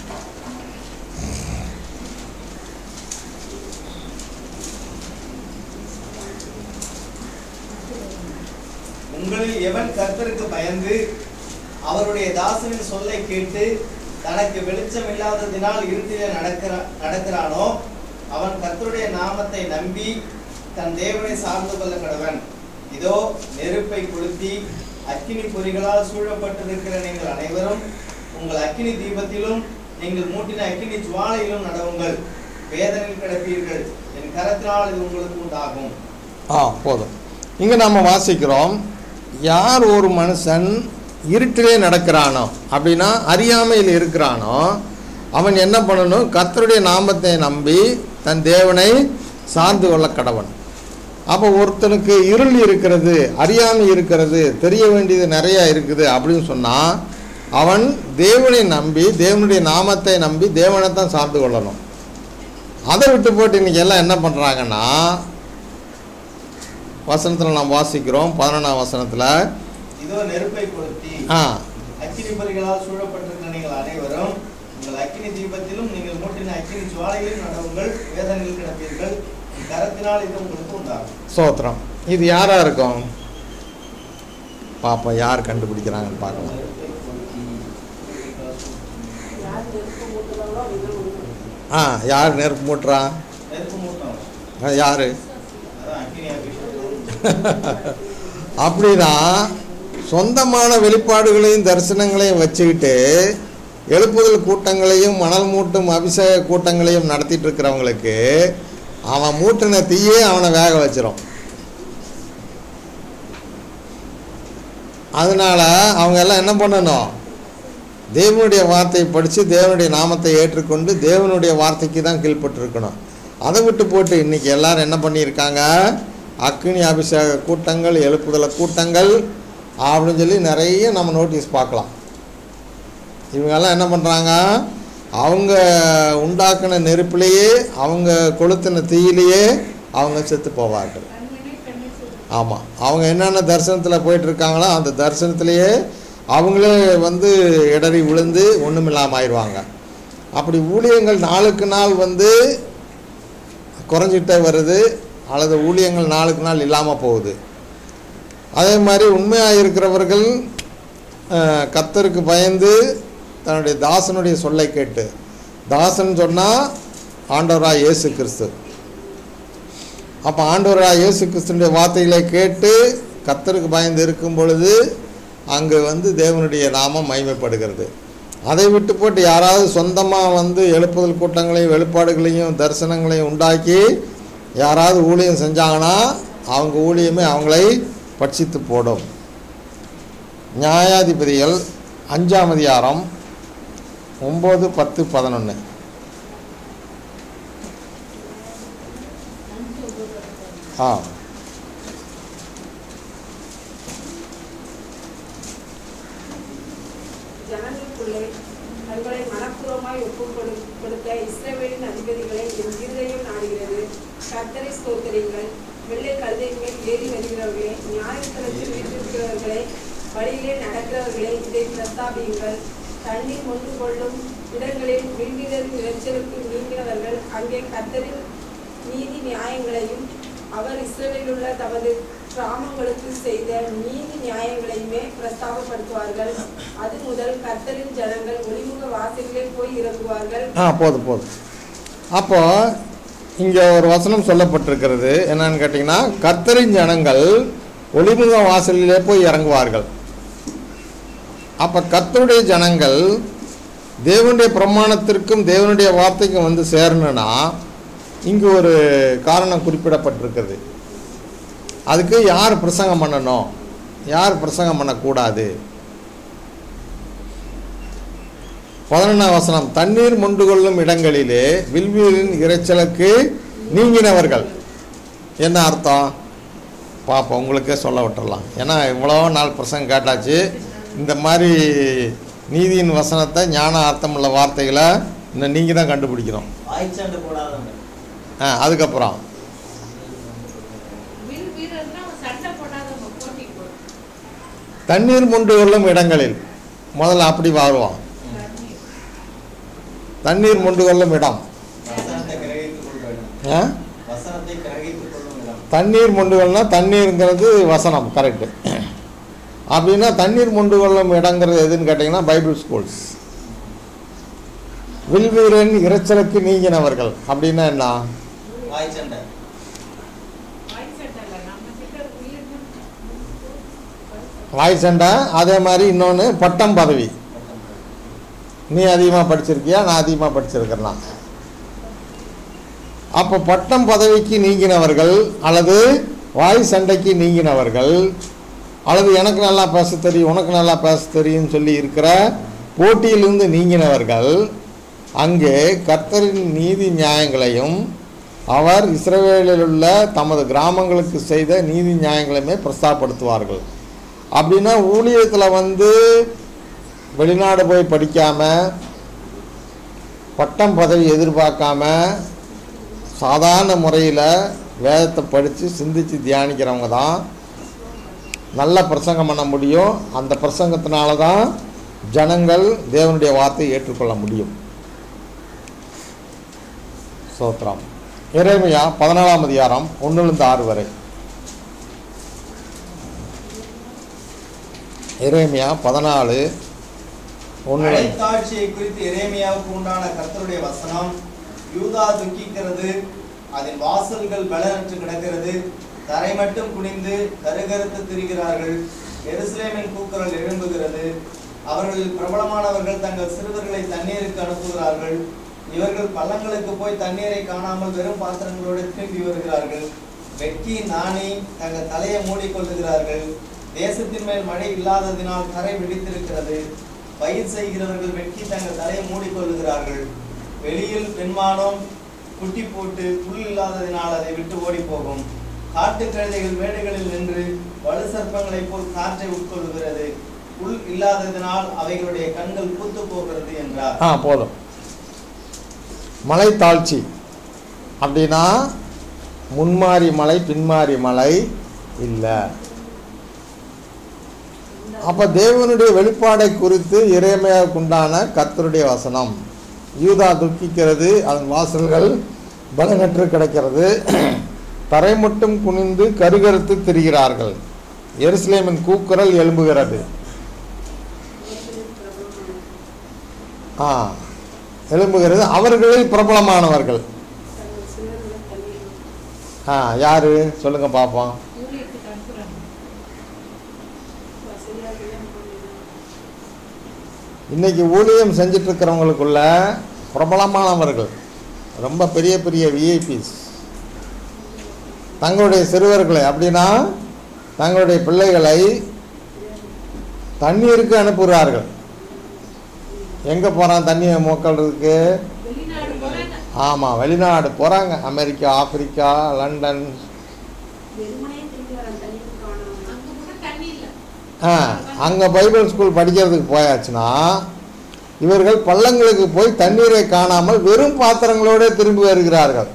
உங்களில் எவன் கர்த்தருக்கு பயந்து அவருடைய தாசனின் சொல்லை கேட்டு தனக்கு வெளிச்சம் இல்லாததினால் இருட்டிலே நடக்கிறா நடக்கிறானோ அவன் கர்த்தருடைய நாமத்தை நம்பி தன் தேவனை சார்ந்து கொள்ள கடவன் இதோ நெருப்பை கொளுத்தி அக்கினி பொறிகளால் சூழப்பட்டிருக்கிற நீங்கள் அனைவரும் உங்கள் அக்கினி தீபத்திலும் நீங்கள் மூட்டின அக்கினி ஜுவாலையிலும் நடவுங்கள் வேதனையில் கிடப்பீர்கள் என் கரத்தினால் இது உங்களுக்கு உண்டாகும் ஆ போதும் இங்கே நம்ம வாசிக்கிறோம் யார் ஒரு மனுஷன் இருட்டிலே நடக்கிறானோ அப்படின்னா அறியாமையில் இருக்கிறானோ அவன் என்ன பண்ணணும் கர்த்தருடைய நாமத்தை நம்பி தன் தேவனை சார்ந்து கொள்ள கடவன் அப்போ ஒருத்தனுக்கு இருள் இருக்கிறது அறியாமை இருக்கிறது தெரிய வேண்டியது நிறையா இருக்குது அப்படின்னு சொன்னால் அவன் தேவனை நம்பி தேவனுடைய நாமத்தை நம்பி தேவனை தான் சார்ந்து கொள்ளணும் அதை விட்டு போட்டு இன்னைக்கு எல்லாம் என்ன பண்ணுறாங்கன்னா வசனத்தில் நாம் வாசிக்கிறோம் பதினொன்றாம் வசனத்தில் இதோ நெருப்பை கொளுத்தி ஆ அக்கினி பொறிகளால் சூழப்பட்டிருக்கிற நீங்கள் அனைவரும் உங்கள் அக்கினி தீபத்திலும் நீங்கள் மூட்டின அக்கினி ஜுவாலையிலும் நடவுங்கள் வேதனையில் கிடப்பீர்கள் கரத்தினால் இது உங்களுக்கு உண்டாகும் சோத்திரம் இது யாராக இருக்கும் பாப்பா யார் கண்டுபிடிக்கிறாங்கன்னு பார்க்கலாம் நெருப்பை கொளுத்தி யார் நெருப்பு மூட்டுறாங்களோ அவங்க உண்டு. ஆ யார் நெருப்பு மூட்டுறா நெருப்பு மூட்டம் ஆ, யாரு அதான் அக்கினி அபிஷேகம் அப்படின்னா சொந்தமான வெளிப்பாடுகளையும் தரிசனங்களையும் வச்சுக்கிட்டு எழுப்புதல் கூட்டங்களையும் மணல் மூட்டும் அபிஷேக கூட்டங்களையும் நடத்திட்டு இருக்கிறவங்களுக்கு அவன் மூட்டின தீயே அவனை வேக வச்சிரும் அதனால அவங்க எல்லாம் என்ன பண்ணணும் தேவனுடைய வார்த்தையை படித்து தேவனுடைய நாமத்தை ஏற்றுக்கொண்டு தேவனுடைய வார்த்தைக்கு தான் கீழ்ப்பட்டிருக்கணும் அதை விட்டு போட்டு இன்னைக்கு எல்லாரும் என்ன பண்ணியிருக்காங்க அக்னி அபிஷேக கூட்டங்கள் எழுப்புதல கூட்டங்கள் அப்படின்னு சொல்லி நிறைய நம்ம நோட்டீஸ் பார்க்கலாம் இவங்கெல்லாம் என்ன பண்ணுறாங்க அவங்க உண்டாக்குன நெருப்பிலேயே அவங்க கொளுத்தின தீயிலேயே அவங்க செத்து போவார்கள் கண்மணி கண்ணி சொல்லு ஆமாம் அவங்க என்னென்ன தரிசனத்தில் போயிட்டு இருக்காங்களோ அந்த தரிசனத்திலேயே அவங்களே வந்து இடறி விழுந்து ஒன்றுமில்லாமல் ஆயிடுவாங்க அப்படி ஊழியங்கள் நாளுக்கு நாள் வந்து குறைஞ்சிட்டே வருது அல்லது ஊழியங்கள் நாளுக்கு நாள் இல்லாமல் போகுது அதே மாதிரி உண்மையாக இருக்கிறவர்கள் அஹ், கர்த்தருக்கு பயந்து தன்னுடைய தாசனுடைய சொல்லை கேட்டு தாசன் சொன்னால் ஆண்டவராக இயேசு கிறிஸ்து அப்போ ஆண்டவராக இயேசு கிறிஸ்துனுடைய வார்த்தைகளை கேட்டு கர்த்தருக்கு பயந்து இருக்கும் பொழுது அங்கே வந்து தேவனுடைய நாமம் மகிமைப்படுகிறது அதை விட்டு போட்டு யாராவது சொந்தமாக வந்து எழுப்புதல் கூட்டங்களையும் வெளிப்பாடுகளையும் தரிசனங்களையும் உண்டாக்கி யாராவது ஊழியம் செஞ்சாங்கன்னா அவங்க ஊழியமே அவங்களை பட்சித்து போடும் நியாயாதிபதிகள் அஞ்சாம் அதிகாரம் ஒம்பது பத்து பதினொன்று ஆ ஜனங்களுக்குள்ளே தங்களை மனப்பூர்வமாய் ஒப்புக் கொடு- கொடுத்த இஸ்ரவேலின் அதிபதிகளை என் இருதயம் நாடுகிறது கர்த்தரை ஸ்தோத்திரிங்கள் வெள்ளை கழுதையின் மேல் ஏறி வருகிறவர்களே நியாயத்தலத்தில் வீட்டிருக்கிறவர்களே வழியிலே நடக்கிறவர்களே இதை பிரஸ்தாபியுங்கள் தண்ணீர் மொண்டு கொள்ளும் இடங்களில் விண்வீரரின் இரைச்சலுக்கு நீங்கினவர்கள் அங்கே கர்த்தரின் நீதி நியாயங்களையும் அவர் இஸ்ரவேலில் உள்ள தமது கிராமங்களுக்கு செய்த நீதி நியாயங்களையுமே பிரஸ்தாபப்படுத்துவார்கள் அது முதல் கர்த்தரின் ஜனங்கள் ஒளிமுக வாசலிலே போய் இறங்குவார்கள் ஆ போதும் போதும் அப்போ இங்கே ஒரு வசனம் சொல்லப்பட்டிருக்கிறது என்னன்னு கேட்டிங்கன்னா கர்த்தரின் ஜனங்கள் ஒளிமுக வாசலிலே போய் இறங்குவார்கள் அப்போ கர்த்தருடைய ஜனங்கள் தேவனுடைய பிரமாணத்திற்கும் தேவனுடைய வார்த்தைக்கும் வந்து சேரணும்னா இங்கு ஒரு காரணம் குறிப்பிடப்பட்டிருக்கிறது அதுக்கு யார் பிரசங்கம் பண்ணணும் யார் பிரசங்கம் பண்ணக்கூடாது பதினொன்றாம் வசனம் தண்ணீர் மொண்டு கொள்ளும் இடங்களிலே வில்வீரின் இரைச்சலுக்கு நீங்கினவர்கள் என்ன அர்த்தம் பாப்போம் உங்களுக்கே சொல்ல விட்டுறலாம் ஏன்னா இவ்வளோ நாள் பிரசங்கம் கேட்டாச்சு இந்த மாதிரி நீதியின் வசனத்தை ஞான அர்த்தமுள்ள வார்த்தைகளை இன்னும் நீங்கள் தான் கண்டுபிடிக்கணும் வாய்ச்சண்டை போடாதவங்க ஆ அதுக்கப்புறம் வில் வீரர்னா அவன் சண்டை போடாதவங்க போட்டிக்கு போடும் தண்ணீர் மொண்டு கொள்ளும் இடங்களில் முதல்ல அப்படி வருவோம் தண்ணீர் மொண்டு கொள்ளும் இடம் வசனத்தை கிரகித்துக் கொள்ளும் ஆ வசனத்தை கிரகித்துக் கொள்ளும் இடம் தண்ணீர் மொண்டுகள்னா தண்ணீருங்கிறது வசனம் கரெக்டு அப்படின்னா தண்ணீர் மொண்டு கொள்ளும் இடங்கிறது எதுன்னு கேட்டிங்கன்னா பைபிள் ஸ்கூல்ஸ் வில்வீரன் இரைச்சலுக்கு நீங்கினவர்கள் அப்படின்னா என்ன வாய்ச்சண்டை வாய் சண்டை இல்லை நம்ம கிட்ட வீரர்கள் வாய் சண்டை அதே மாதிரி இன்னொன்று பட்டம் பதவி நீ அதிகமாக படிச்சிருக்கியா நான் அதிகமாக படிச்சிருக்கிறேனா அப்போ பட்டம் பதவிக்கு நீங்கினவர்கள் அல்லது வாய் சண்டைக்கு நீங்கினவர்கள் அல்லது எனக்கு நல்லா பேச தெரியும் உனக்கு நல்லா பேச தெரியும்னு சொல்லி இருக்கிற போட்டியிலிருந்து நீங்கினவர்கள் அங்கே கர்த்தரின் நீதி நியாயங்களையும் அவர் இஸ்ரவேலில் உள்ள தமது கிராமங்களுக்கு செய்த நீதி நியாயங்களையுமே பிரஸ்தாபப்படுத்துவார்கள் அப்படின்னா ஊழியத்தில் வந்து வெளிநாடு போய் படிக்காமல் பட்டம் பதவி எதிர்பார்க்காம சாதாரண முறையில் வேதத்தை படித்து சிந்தித்து தியானிக்கிறவங்க தான் நல்ல பிரசங்கம் பண்ண முடியும் அந்த பிரசங்கத்தினால தான் ஜனங்கள் தேவனுடைய வார்த்தையை ஏற்றுக்கொள்ள முடியும் சோத்ரம் இறைமையா பதினாலாம் அதிகாரம் ஒன்றுலேருந்து ஆறு வரை இறைமையா பதினாலு ஒன்று மழைத்தாட்சியை குறித்து எரேமியாவுக்கு உண்டான கர்த்தருடைய வசனம் யூதா துக்கிக்கிறது அதன் வாசல்கள் பலனற்று கிடக்கிறது தரை மட்டும் குனிந்து கருகருத்து திரிகிறார்கள் எருசலேமின் கூக்குரல் எழும்புகிறது அவர்களில் பிரபலமானவர்கள் தங்கள் சிறுவர்களை தண்ணீருக்கு அனுப்புகிறார்கள் இவர்கள் பள்ளங்களுக்கு போய் தண்ணீரை காணாமல் வெறும் பாத்திரங்களோடு திரும்பி வருகிறார்கள் வெட்கி நாணி தங்கள் தலையை மூடிக்கொள்ளுகிறார்கள் தேசத்தின் மேல் மழை இல்லாததினால் கரை வெடித்திருக்கிறது பயிர் செய்கிறவர்கள் வெட்கி தங்கள் தலையை மூடிக்கொள்ளுகிறார்கள் வெளியில் பெண்மானம் குட்டி போட்டு புல் இல்லாததினால் அதை விட்டு ஓடி போகும் காட்டு கழுதைகள் மேடுகளில் நின்று வலு சர்ப்பங்களைப் போல் காற்றை உட்கொள்ளுகிறது புல் இல்லாததினால் அவைகளுடைய கண்கள் பூத்து போகிறது என்றார் ஆ போதும் மலை தாழ்ச்சி அப்படின்னா முன்மாறி மலை பின்மாறி மலை இல்லை அப்போ தேவனுடைய வெளிப்பாடை குறித்து இறைமையாக்குண்டான கர்த்தருடைய வசனம் யூதா துக்கிக்கிறது அதன் வாசல்கள் பலனற்று கிடக்கிறது தரை மட்டும் குனிந்து கருகருத்து திரிகிறார்கள் எருசலேமின் கூக்குரல் எழும்புகிறது ஆ எழும்புகிறது அவர்களில் பிரபலமானவர்கள் தங்கள் சிலர்களை தண்ணீர் ஆ யாரு சொல்லுங்க பார்ப்போம் ஊழியத்துக்கு அனுப்புறாங்க வசதியாக கல்யாணம் பண்ணிடுறாங்க இன்னைக்கு ஊழியம் செஞ்சுட்டு இருக்கிறவங்களுக்குள்ள பிரபலமானவர்கள் ரொம்ப பெரிய பெரிய விஐபிஸ் தங்களுடைய சிறுவர்களை அப்படின்னா தங்களுடைய பிள்ளைகளை தண்ணீருக்கு அனுப்புகிறார்கள் எங்கே போகிறான் தண்ணியை மோக்கல்றதுக்கு வெளிநாடு போறாங்க ஆமாம் வெளிநாடு போகிறாங்க அமெரிக்கா ஆப்பிரிக்கா லண்டன் வெறுமனே திரும்பி வர தண்ணீர் காணாமல் அங்க கூட தண்ணி இல்ல ஆ அங்கே பைபிள் ஸ்கூல் படிக்கிறதுக்கு போயாச்சுன்னா இவர்கள் பள்ளங்களுக்கு போய் தண்ணீரை காணாமல் வெறும் பாத்திரங்களோட திரும்பி வருகிறார்கள்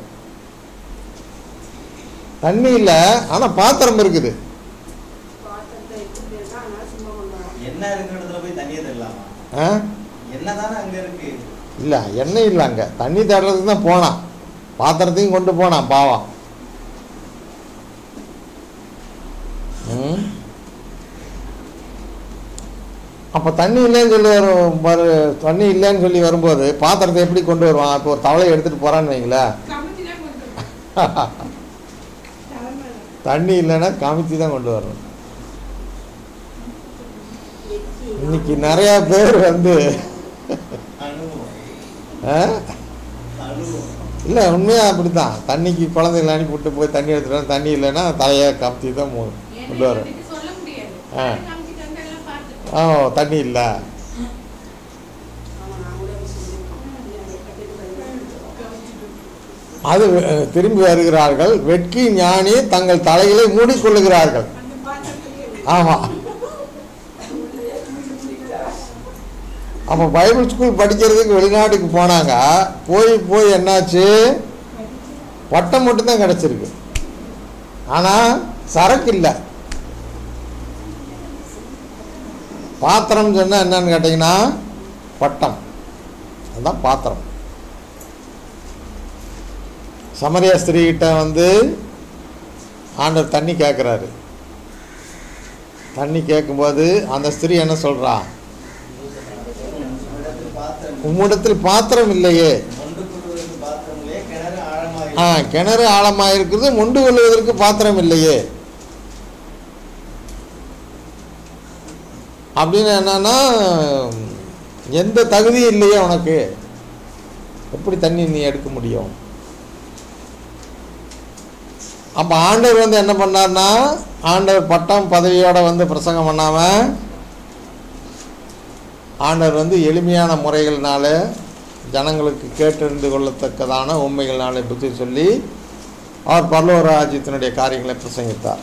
தண்ணி இல்லை ஆனால் பாத்திரம் இருக்குது பாத்திரத்தை எடுத்துட்டு இருக்கா, அதனால சும்மா கொண்டு வரோம். என்ன இருக்கிற இடத்துல போய் தண்ணியை தரலாமா ஆ என்னதானே அங்க இருக்கு இல்லை எண்ணெய் இல்லை அங்கே தண்ணி தேடுறதுக்கு தான் போனான் பாத்திரத்தையும் கொண்டு போனான் பாவம் ம் அப்போ தண்ணி இல்லைன்னு சொல்லி வரும் வரு தண்ணி இல்லைன்னு சொல்லி வரும்போது பாத்திரத்தை எப்படி கொண்டு வருவான் இப்போ ஒரு தவளை எடுத்துகிட்டு போகிறான்னு வைங்களேன் கமிட்டி தான் கொண்டு வரணும். தலைமையில. தண்ணி இல்லைன்னா காமிச்சு தான் கொண்டு வரணும் வெட்டி, இன்னைக்கு நிறையா பேர் வந்து அனுபவம் ஆ அனுபவம் இல்லை உண்மையாக அப்படி தான் தண்ணிக்கு குழந்தைகளை அனுப்பிவிட்டு போய் தண்ணி எடுத்துட்டு வந்து தண்ணி இல்லைன்னா தலையை காமிச்சு தான் மு- ஏன்னா கொண்டு வரும் எனக்கு சொல்ல முடியாது ஆ. கமிட்டி தந்தெல்லாம் பார்த்துட்டு ஆ தண்ணி இல்லை ஆமா, நான் கூட அப்படி சொல்லியிருக்கேன். எனக்கு கட்டிட்டு போயிருந்தேன். கவனிச்சுட்டு அது அஹ், திரும்பி வருகிறார்கள் வெட்கி ஞானி தங்கள் தலைகளை மூடிக்கொள்ளுகிறார்கள் அந்த பாத்திரத்துலயே ஆமாம் அப்போ பைபிள் ஸ்கூல் படிக்கிறதுக்கு வெளிநாட்டுக்கு போனாங்க போய் போய் என்னாச்சு பட்டம் மட்டும்தான் கிடச்சிருக்கு ஆனால் சரக்கு இல்லை பாத்திரம் சொன்னால் என்னன்னு கேட்டிங்கன்னா பட்டம் அதுதான் பாத்திரம் சமரியா ஸ்திரீகிட்ட வந்து ஆண்டவர் தண்ணி கேட்குறாரு தண்ணி கேட்கும்போது அந்த ஸ்திரீ என்ன சொல்றா இடத்தில் பாத்திரம் உம்மிடத்தில் பாத்திரம் இல்லையே ஒன்று கொள்வதற்கு பாத்திரம் இல்லையே கிணறு ஆழமாக ஆ கிணறு ஆழமாக இருக்குது மொண்டு கொள்வதற்கு பாத்திரம் இல்லையே அப்படின்னு என்னன்னா எந்த தகுதியும் இல்லையே உனக்கு எப்படி தண்ணி நீ எடுக்க முடியும் அப்போ ஆண்டவர் வந்து என்ன பண்ணார்னா ஆண்டவர் பட்டம் பதவியோட வந்து பிரசங்கம் பண்ணாம ஆண்டவர் வந்து எளிமையான முறைகள்னால ஜனங்களுக்கு கேட்டறிந்து கொள்ளத்தக்கதான உண்மைகள்னாலே புத்தி சொல்லி அவர் பரலோக ராஜ்யத்தினுடைய காரியங்களை பிரசங்கித்தார்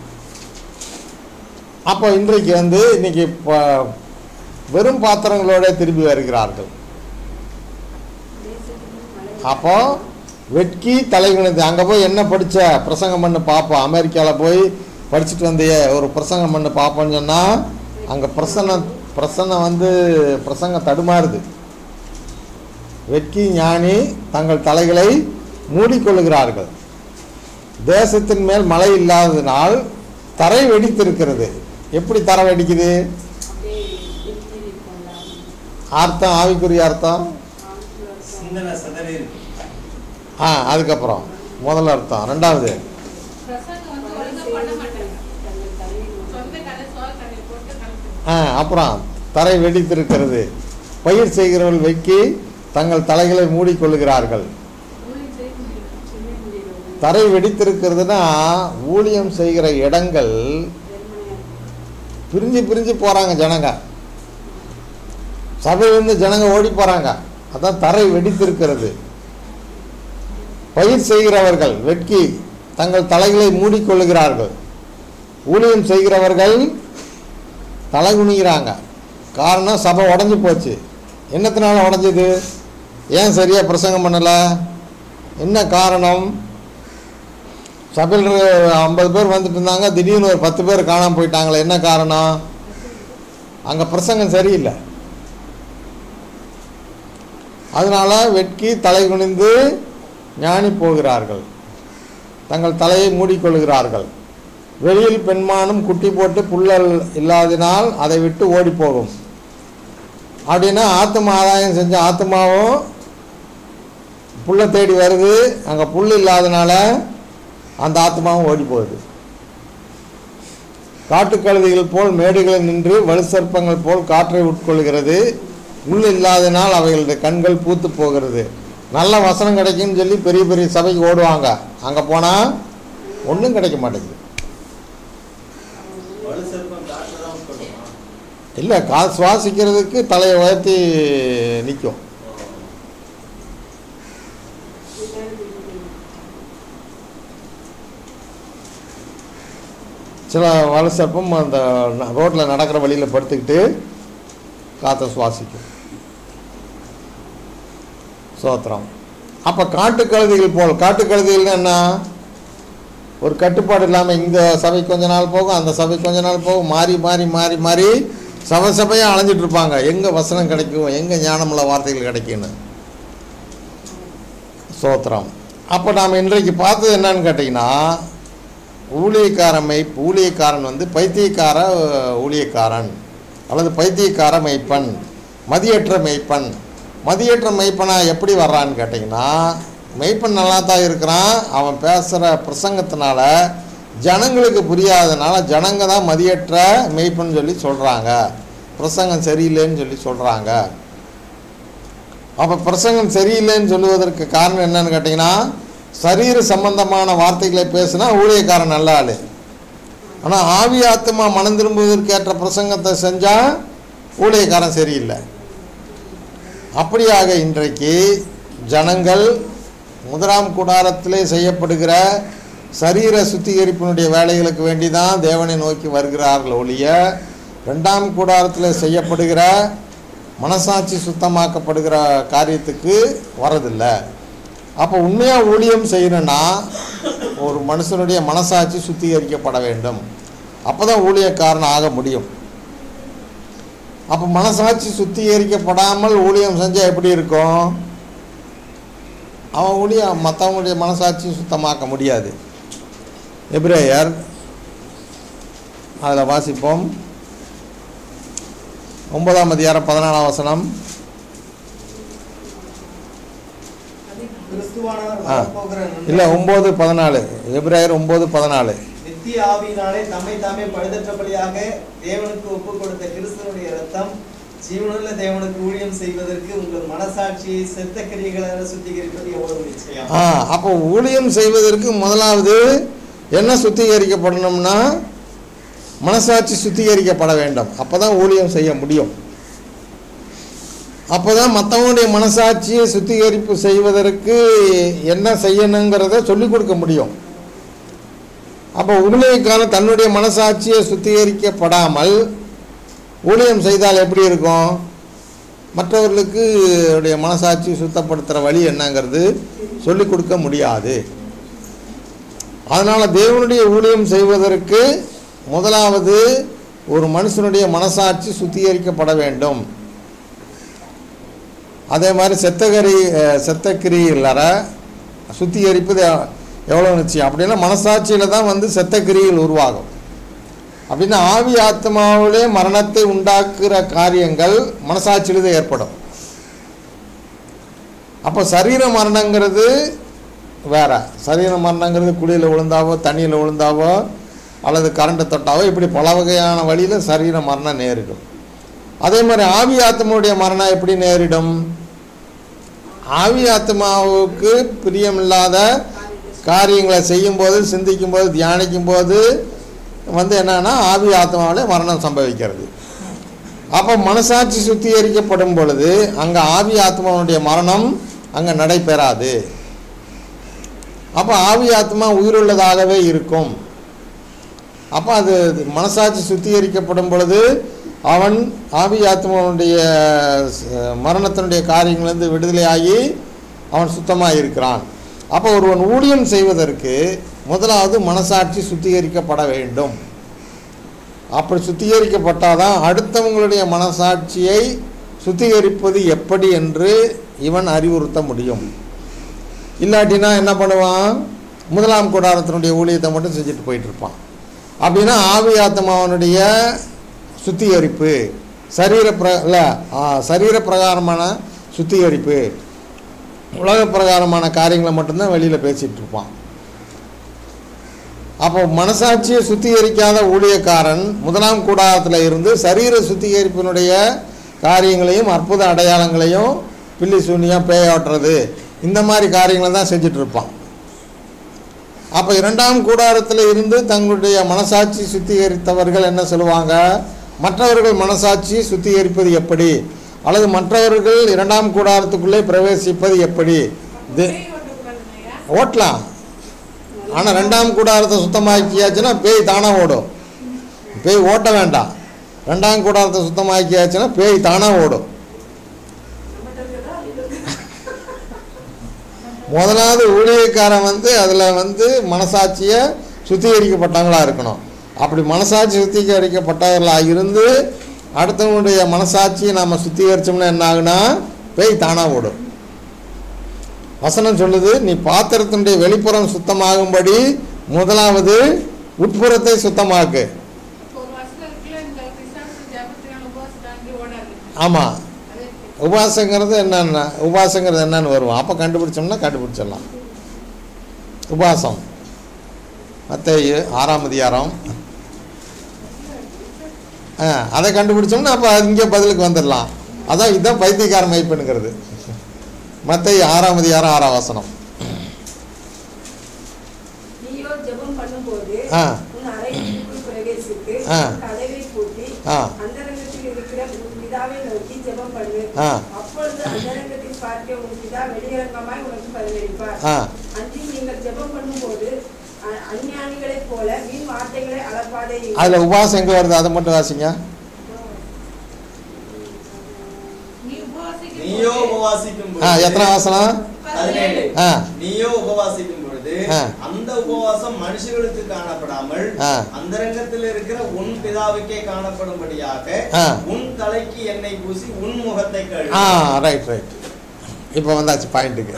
அப்போ இன்றைக்கு வந்து இன்னைக்கு ப- வெறும் பாத்திரங்களோட திரும்பி வருகிறார்கள் தேசத்திலும் மழை அப்போ வெட்கி தலைகுனிது அங்கே போய் என்ன படிச்ச பிரசங்கம் பண்ணு பார்ப்போம் அமெரிக்காவில் போய் படிச்சுட்டு வந்தியே ஒரு பிரசங்கம் பண்ணு பார்ப்போன்னு சொன்னால் அங்கே பிரசன்னம் பிரசன்னம் வந்து பிரசங்கம் தடுமாறுது வெட்கி ஞானி தங்கள் தலைகளை மூடிக்கொள்ளுகிறார்கள் தேசத்தின் மேல் மழை இல்லாததினால் தரை வெடித்திருக்கிறது எப்படி தரை வெடிக்குது அப்படியே வெட்டி இருக்கும்ல. அர்த்தம் ஆவிக்குரிய அர்த்தம் ஆவிக்குள்ள இருக்கும். சிந்தனை சிதறி இருக்கு ஆ அதுக்கப்புறம் முதல் அர்த்தம் ரெண்டாவது பிரசங்கம் வந்து ஒழுங்கா பண்ண மாட்டாங்க தங்கள் தலையில் சொந்த கதை சோழ கதை போட்டு கலந்து ஆ அப்புறம் தரை வெடித்திருக்கிறது பயிர் செய்கிறவர்கள் வைக்கி தங்கள் தலைகளை மூடிக்கொள்ளுகிறார்கள் ஊழியம் செய்ய முடியும் செய்ய முடியல. தரை வெடித்திருக்கிறதுனா ஊழியம் செய்கிற இடங்கள் வெறுமனே பிரிஞ்சு பிரிஞ்சு போகிறாங்க ஜனங்க சபையிலிருந்து ஜனங்க ஓடி போகிறாங்க அதான் தரை வெடித்திருக்கிறது பயிர் செய்கிறவர்கள் வெட்கி தங்கள் தலைகளை மூடிக்கொள்ளுகிறார்கள் ஊழியம் செய்கிறவர்கள் தலை குனிகிறாங்க காரணம் சபை உடஞ்சி போச்சு என்னத்தினால உடஞ்சது ஏன் சரியாக பிரசங்கம் பண்ணலை என்ன காரணம் சபையில் ஐம்பது பேர் வந்துட்டு இருந்தாங்க திடீர்னு ஒரு பத்து பேர் காணாமல் போயிட்டாங்களே என்ன காரணம் அங்கே பிரசங்கம் சரியில்லை அதனால வெட்கி தலை குனிந்து ஞானி போகிறார்கள் தங்கள் தலையை மூடிக்கொள்கிறார்கள் வெளியில் பெண்மானும் குட்டி போட்டு புல்லல் இல்லாததினால் அதை விட்டு ஓடி போகும் அப்படின்னா ஆத்ம ஆதாயம் செஞ்ச ஆத்மாவும் புல்லை தேடி வருது அங்கே புல் இல்லாதனால அந்த ஆத்மாவும் ஓடி போகுது காட்டுக்கழுதைகள் போல் மேடுகளில் நின்று வலுசற்பங்கள் போல் காற்றை உட்கொள்கிறது முள் இல்லாதனால் அவைகளுடைய கண்கள் பூத்து போகிறது நல்ல வசனம் கிடைக்கும்னு சொல்லி பெரிய பெரிய சபைக்கு ஓடுவாங்க அங்கே போனால் ஒன்றும் கிடைக்க மாட்டேங்குது வலு செல்வம் காற்று தான் உட்கொள்ளுமா இல்லை கா சுவாசிக்கிறதுக்கு தலையை உயர்த்தி நிற்கும் பின்னாடி விழுந்து. சில வலுசற்பம் அந்த ரோட்டில் நடக்கிற வழியில் படுத்துக்கிட்டு காற்றை சுவாசிக்கும் சோத்திரம் அப்போ காட்டுக்கழுதிகள் போல் காட்டுக்கழுதிகள்னா என்ன ஒரு கட்டுப்பாடு இல்லாமல் இந்த சபை கொஞ்ச நாள் போகும் அந்த சபை கொஞ்ச நாள் போகும் மாறி மாறி மாறி மாறி சபை சபையாக அலைஞ்சிட்டு இருப்பாங்க எங்கே வசனம் கிடைக்கும் எங்கே ஞானமுள்ள வார்த்தைகள் கிடைக்குன்னு சோத்திரம் அப்போ நாம் இன்றைக்கு பார்த்தது என்னன்னு கேட்டிங்கன்னா ஊழியக்காரமை ஊழியக்காரன் வந்து பைத்தியக்கார அஹ், ஊழியக்காரன் அல்லது பைத்தியக்கார மெய்ப்பன் மதியற்ற மெய்ப்பன் மதியற்ற மெய்ப்பனா எப்படி வர்றான்னு கேட்டிங்கன்னா மெய்ப்பன் நல்லா தான் இருக்கிறான் அவன் பேசுகிற பிரசங்கத்தினால ஜனங்களுக்கு புரியாதனால ஜனங்க தான் மதியற்ற மெய்ப்பன் சொல்லி சொல்கிறாங்க பிரசங்கம் சரியில்லைன்னு சொல்லி சொல்கிறாங்க அப்போ பிரசங்கம் சரியில்லைன்னு சொல்லுவதற்கு காரணம் என்னன்னு கேட்டிங்கன்னா சரீர சம்பந்தமான வார்த்தைகளை பேசினா ஊழியக்காரன் நல்ல ஆள் ஆனால் ஆவி ஆத்மா மனம் திரும்புவதற்கு ஏற்ற பிரசங்கத்தை செஞ்சால் ஊழியக்காரன் சரியில்லை அப்படியாக இன்றைக்கு ஜனங்கள் முதலாம் கூடாரத்திலே செய்யப்படுகிற சரீர சுத்திகரிப்பினுடைய வேலைகளுக்கு வேண்டி தான் தேவனை நோக்கி வருகிறார்கள் ஒழிய ரெண்டாம் கூடாரத்தில் செய்யப்படுகிற மனசாட்சி சுத்தமாக்கப்படுகிற காரியத்துக்கு வரதில்லை அப்போ உண்மையாக ஊழியம் செய்யணும்னா ஒரு மனுஷனுடைய மனசாட்சி சுத்திகரிக்கப்பட வேண்டும் அப்போ தான் ஊழியக்காரன் ஆக முடியும் அப்போ மனசாட்சி சுத்திகரிக்கப்படாமல் ஊழியம் செஞ்சால் எப்படி இருக்கும் அவன் ஊழியம் மற்றவங்களுடைய மனசாட்சி சுத்தமாக்க முடியாது எப்ரேயர் அதில் வாசிப்போம் ஒன்பதாம் அதிகாரம் பதினாலாம் வசனம் கிறிஸ்துவானவர் ஆ. வரப்போகிற நன்மை- இல்லை ஒம்பது பதினாலு எப்ரேயர் ஒம்பது பதினாலு நித்திய ஆவியினாலே தம்மை தாமே பழுதற்றபடியாக தேவனுக்கு ஒப்புக் கொடுத்த கிறிஸ்துவனுடைய ரத்தம் ஜீவனுள்ள தேவனுக்கு ஊழியம் செய்வதற்கு உங்கள் மனசாட்சியை செத்த கிரியைகளால் சுத்திகரிப்பது எவ்வளவு நிச்சயம் ஆ அப்போ ஊழியம் செய்வதற்கு முதலாவது என்ன சுத்திகரிக்கப்படணும்னா மனசாட்சி சுத்திகரிக்கப்பட வேண்டும் அப்போ தான் ஊழியம் செய்ய முடியும் அப்போ தான் மற்றவங்களுடைய மனசாட்சியை சுத்திகரிப்பு செய்வதற்கு என்ன செய்யணுங்கிறத சொல்லிக் கொடுக்க முடியும் அப்போ ஊழியக்கான தன்னுடைய மனசாட்சியை சுத்திகரிக்கப்படாமல் ஊழியம் செய்தால் எப்படி இருக்கும் மற்றவர்களுக்கு உடைய மனசாட்சி சுத்தப்படுத்துகிற வழி என்னங்கிறது சொல்லிக் கொடுக்க முடியாது அதனால் தேவனுடைய ஊழியம் செய்வதற்கு முதலாவது ஒரு மனுஷனுடைய மனசாட்சி சுத்திகரிக்கப்பட வேண்டும் அதே மாதிரி செத்தகரி அஹ், செத்தக்கிரி இல்லற சுத்திகரிப்பது எ- எவ்வளோ நிச்சயம் அப்படின்னா மனசாட்சியில் தான் வந்து செத்தக்கிரியில் உருவாகும் அப்படின்னா ஆவி ஆத்மாவிலே மரணத்தை உண்டாக்குற காரியங்கள் மனசாட்சியில் தான் ஏற்படும் அப்போ சரீர மரணங்கிறது வேற சரீர மரணங்கிறது குழியில் விழுந்தாவோ தண்ணியில் விழுந்தாவோ அல்லது கரண்ட்டை தொட்டாவோ இப்படி பல வகையான வழியில் சரீர மரணம் நேரிடும் அதே மாதிரி ஆவி ஆத்மாவுடைய மரணம் எப்படி நேரிடும் ஆவி ஆத்மாவுக்கு பிரியமில்லாத காரியங்களை செய்யும்போது சிந்திக்கும்போது தியானிக்கும்போது வந்து என்னன்னா ஆவி ஆத்மாவிலே மரணம் சம்பவிக்கிறது அப்போ மனசாட்சி சுத்திகரிக்கப்படும் பொழுது அங்கே ஆவி ஆத்மாவுடைய மரணம் அங்கே நடைபெறாது அப்போ ஆவி ஆத்மா உயிருள்ளதாகவே இருக்கும் அப்போ அது மனசாட்சி சுத்திகரிக்கப்படும் பொழுது அவன் ஆவி ஆத்மாவுடைய ச- மரணத்தினுடைய காரியங்களிலிருந்து விடுதலையாகி அவன் சுத்தமாக இருக்கிறான் அப்போ ஒருவன் ஊழியம் செய்வதற்கு முதலாவது மனசாட்சி சுத்திகரிக்கப்பட வேண்டும் அப்படி சுத்திகரிக்கப்பட்டால் தான் அடுத்தவங்களுடைய மனசாட்சியை சுத்திகரிப்பது எப்படி என்று இவன் அறிவுறுத்த முடியும் இல்லாட்டினா என்ன பண்ணுவான் முதலாம் கூடாரத்தினுடைய ஊழியத்தை மட்டும் செஞ்சுட்டு போயிட்டு இருப்பான் அப்படின்னா ஆவி ஆத்மாவனுடைய சுத்திகரிப்பு சரீர பிர இல்லை சரீர பிரகாரமான சுத்திகரிப்பு உலக பிரகாரமான காரியங்களை மட்டும்தான் வெளியில் பேசிகிட்டு இருப்பான் அப்போ மனசாட்சியை சுத்திகரிக்காத ஊழியக்காரன் முதலாம் கூடாரத்தில் இருந்து சரீர சுத்திகரிப்பினுடைய காரியங்களையும் அற்புத அடையாளங்களையும் பில்லி சூனியம் பேயாட்டுறது இந்த மாதிரி காரியங்களை தான் செஞ்சுட்டு இருப்பான் அப்போ இரண்டாம் கூடாரத்தில் இருந்து தங்களுடைய மனசாட்சி சுத்திகரித்தவர்கள் என்ன சொல்லுவாங்க மற்றவர்கள் மனசாட்சி சுத்திகரிப்பது எப்படி அல்லது மற்றவர்கள் இரண்டாம் கூடாரத்துக்குள்ளே பிரவேசிப்பது எப்படி இது பேய் ஓட்டக்கூடாதுங்கய்யா. ஓட்டலாம் ஆனால் ரெண்டாம் கூடாரத்தை சுத்தமாக்கியாச்சுன்னா பேய் தானாக ஓடும் பேய் ஓட்ட வேண்டாம் ரெண்டாம் கூடாரத்தை சுத்தமாக்கியாச்சுன்னா பேய் தானாக ஓடும் நம்மகிட்ட இருக்கிறதா? இது முதலாவது ஊழியக்காரன் வந்து அதில் வந்து மனசாட்சியை சுத்திகரிக்கப்பட்டவங்களா இருக்கணும் அப்படி மனசாட்சி சுத்திகரிக்கப்பட்டவர்களாக இருந்து அடுத்தவங்களுடைய மனசாட்சியை நாம் சுத்திகரிச்சோம்னா என்ன ஆகுனா பேய் தானாக ஓடும் வசனம் சொல்லுது நீ பாத்திரத்தினுடைய வெளிப்புறம் சுத்தமாகும்படி முதலாவது உட்புறத்தை சுத்தமாக்கு ஒரு வருஷம் இருக்குல்ல இந்த பிசாசு ஜபத்தினால உபவாசம் தாண்டி ஓடாது ஆமாம் அதே உபாசங்கிறது என்னென்ன உபாசங்கிறது என்னன்னு வரும் அப்போ கண்டுபிடிச்சோம்னா கண்டுபிடிச்சிடலாம் உபாசம் மத்தேயு ஆறாம் அதிகாரம் ஆ அதை கண்டுபிடிச்சோம்னா அப்போ இங்கே பதிலுக்கு வந்துடலாம் அதான் இதுதான் பைத்தியக்கார மைப்புங்கிறது மத்தேயு ஆறாம் அதிகாரம் ஆறாம் வசனம் நீயோ ஜெபம் பண்ணும்போது ஆ. உன் அறைக்குள் பிரவேசித்து ஆ. கதவை பூட்டி ஆ. அந்தரங்கத்தில் இருக்கிற உன் பிதாவை நோக்கி ஜெபம் பண்ணு ஆ. அப்பொழுது அந்தரங்கத்தில் பார்க்க உன் பிதா வெளியரங்கமாய் உனக்கு பதிலளிப்பார் ஆ அன்றி நீங்கள் ஜெபம் பண்ணும்போது அ- அஞ்ஞானிகளைப் போல வீண் வார்த்தைகளை அளப்பாதே இருங்கள். அதில் உபாசம் எங்கே வருது அதை மட்டும் வாசிங்க நீ உபவாசிக்கும் நீயோ போது உபவாசிக்கும் ஆ பொழுது எத்தனை வசனம் பதினேழு ஆ நீயோ உபவாசிக்கும் பொழுது ஆ. அந்த உபவாசம் மனுஷர்களுக்கு காணப்படாமல் ஆ. அந்தரங்கத்தில் இருக்கிற உன் பிதாவுக்கே காணப்படும்படியாக ஆ. உன் தலைக்கு எண்ணெய் பூசி உன் முகத்தை கழுவி ஆ ரைட் ரைட் இப்போ வந்தாச்சு பாயிண்ட்டுக்கு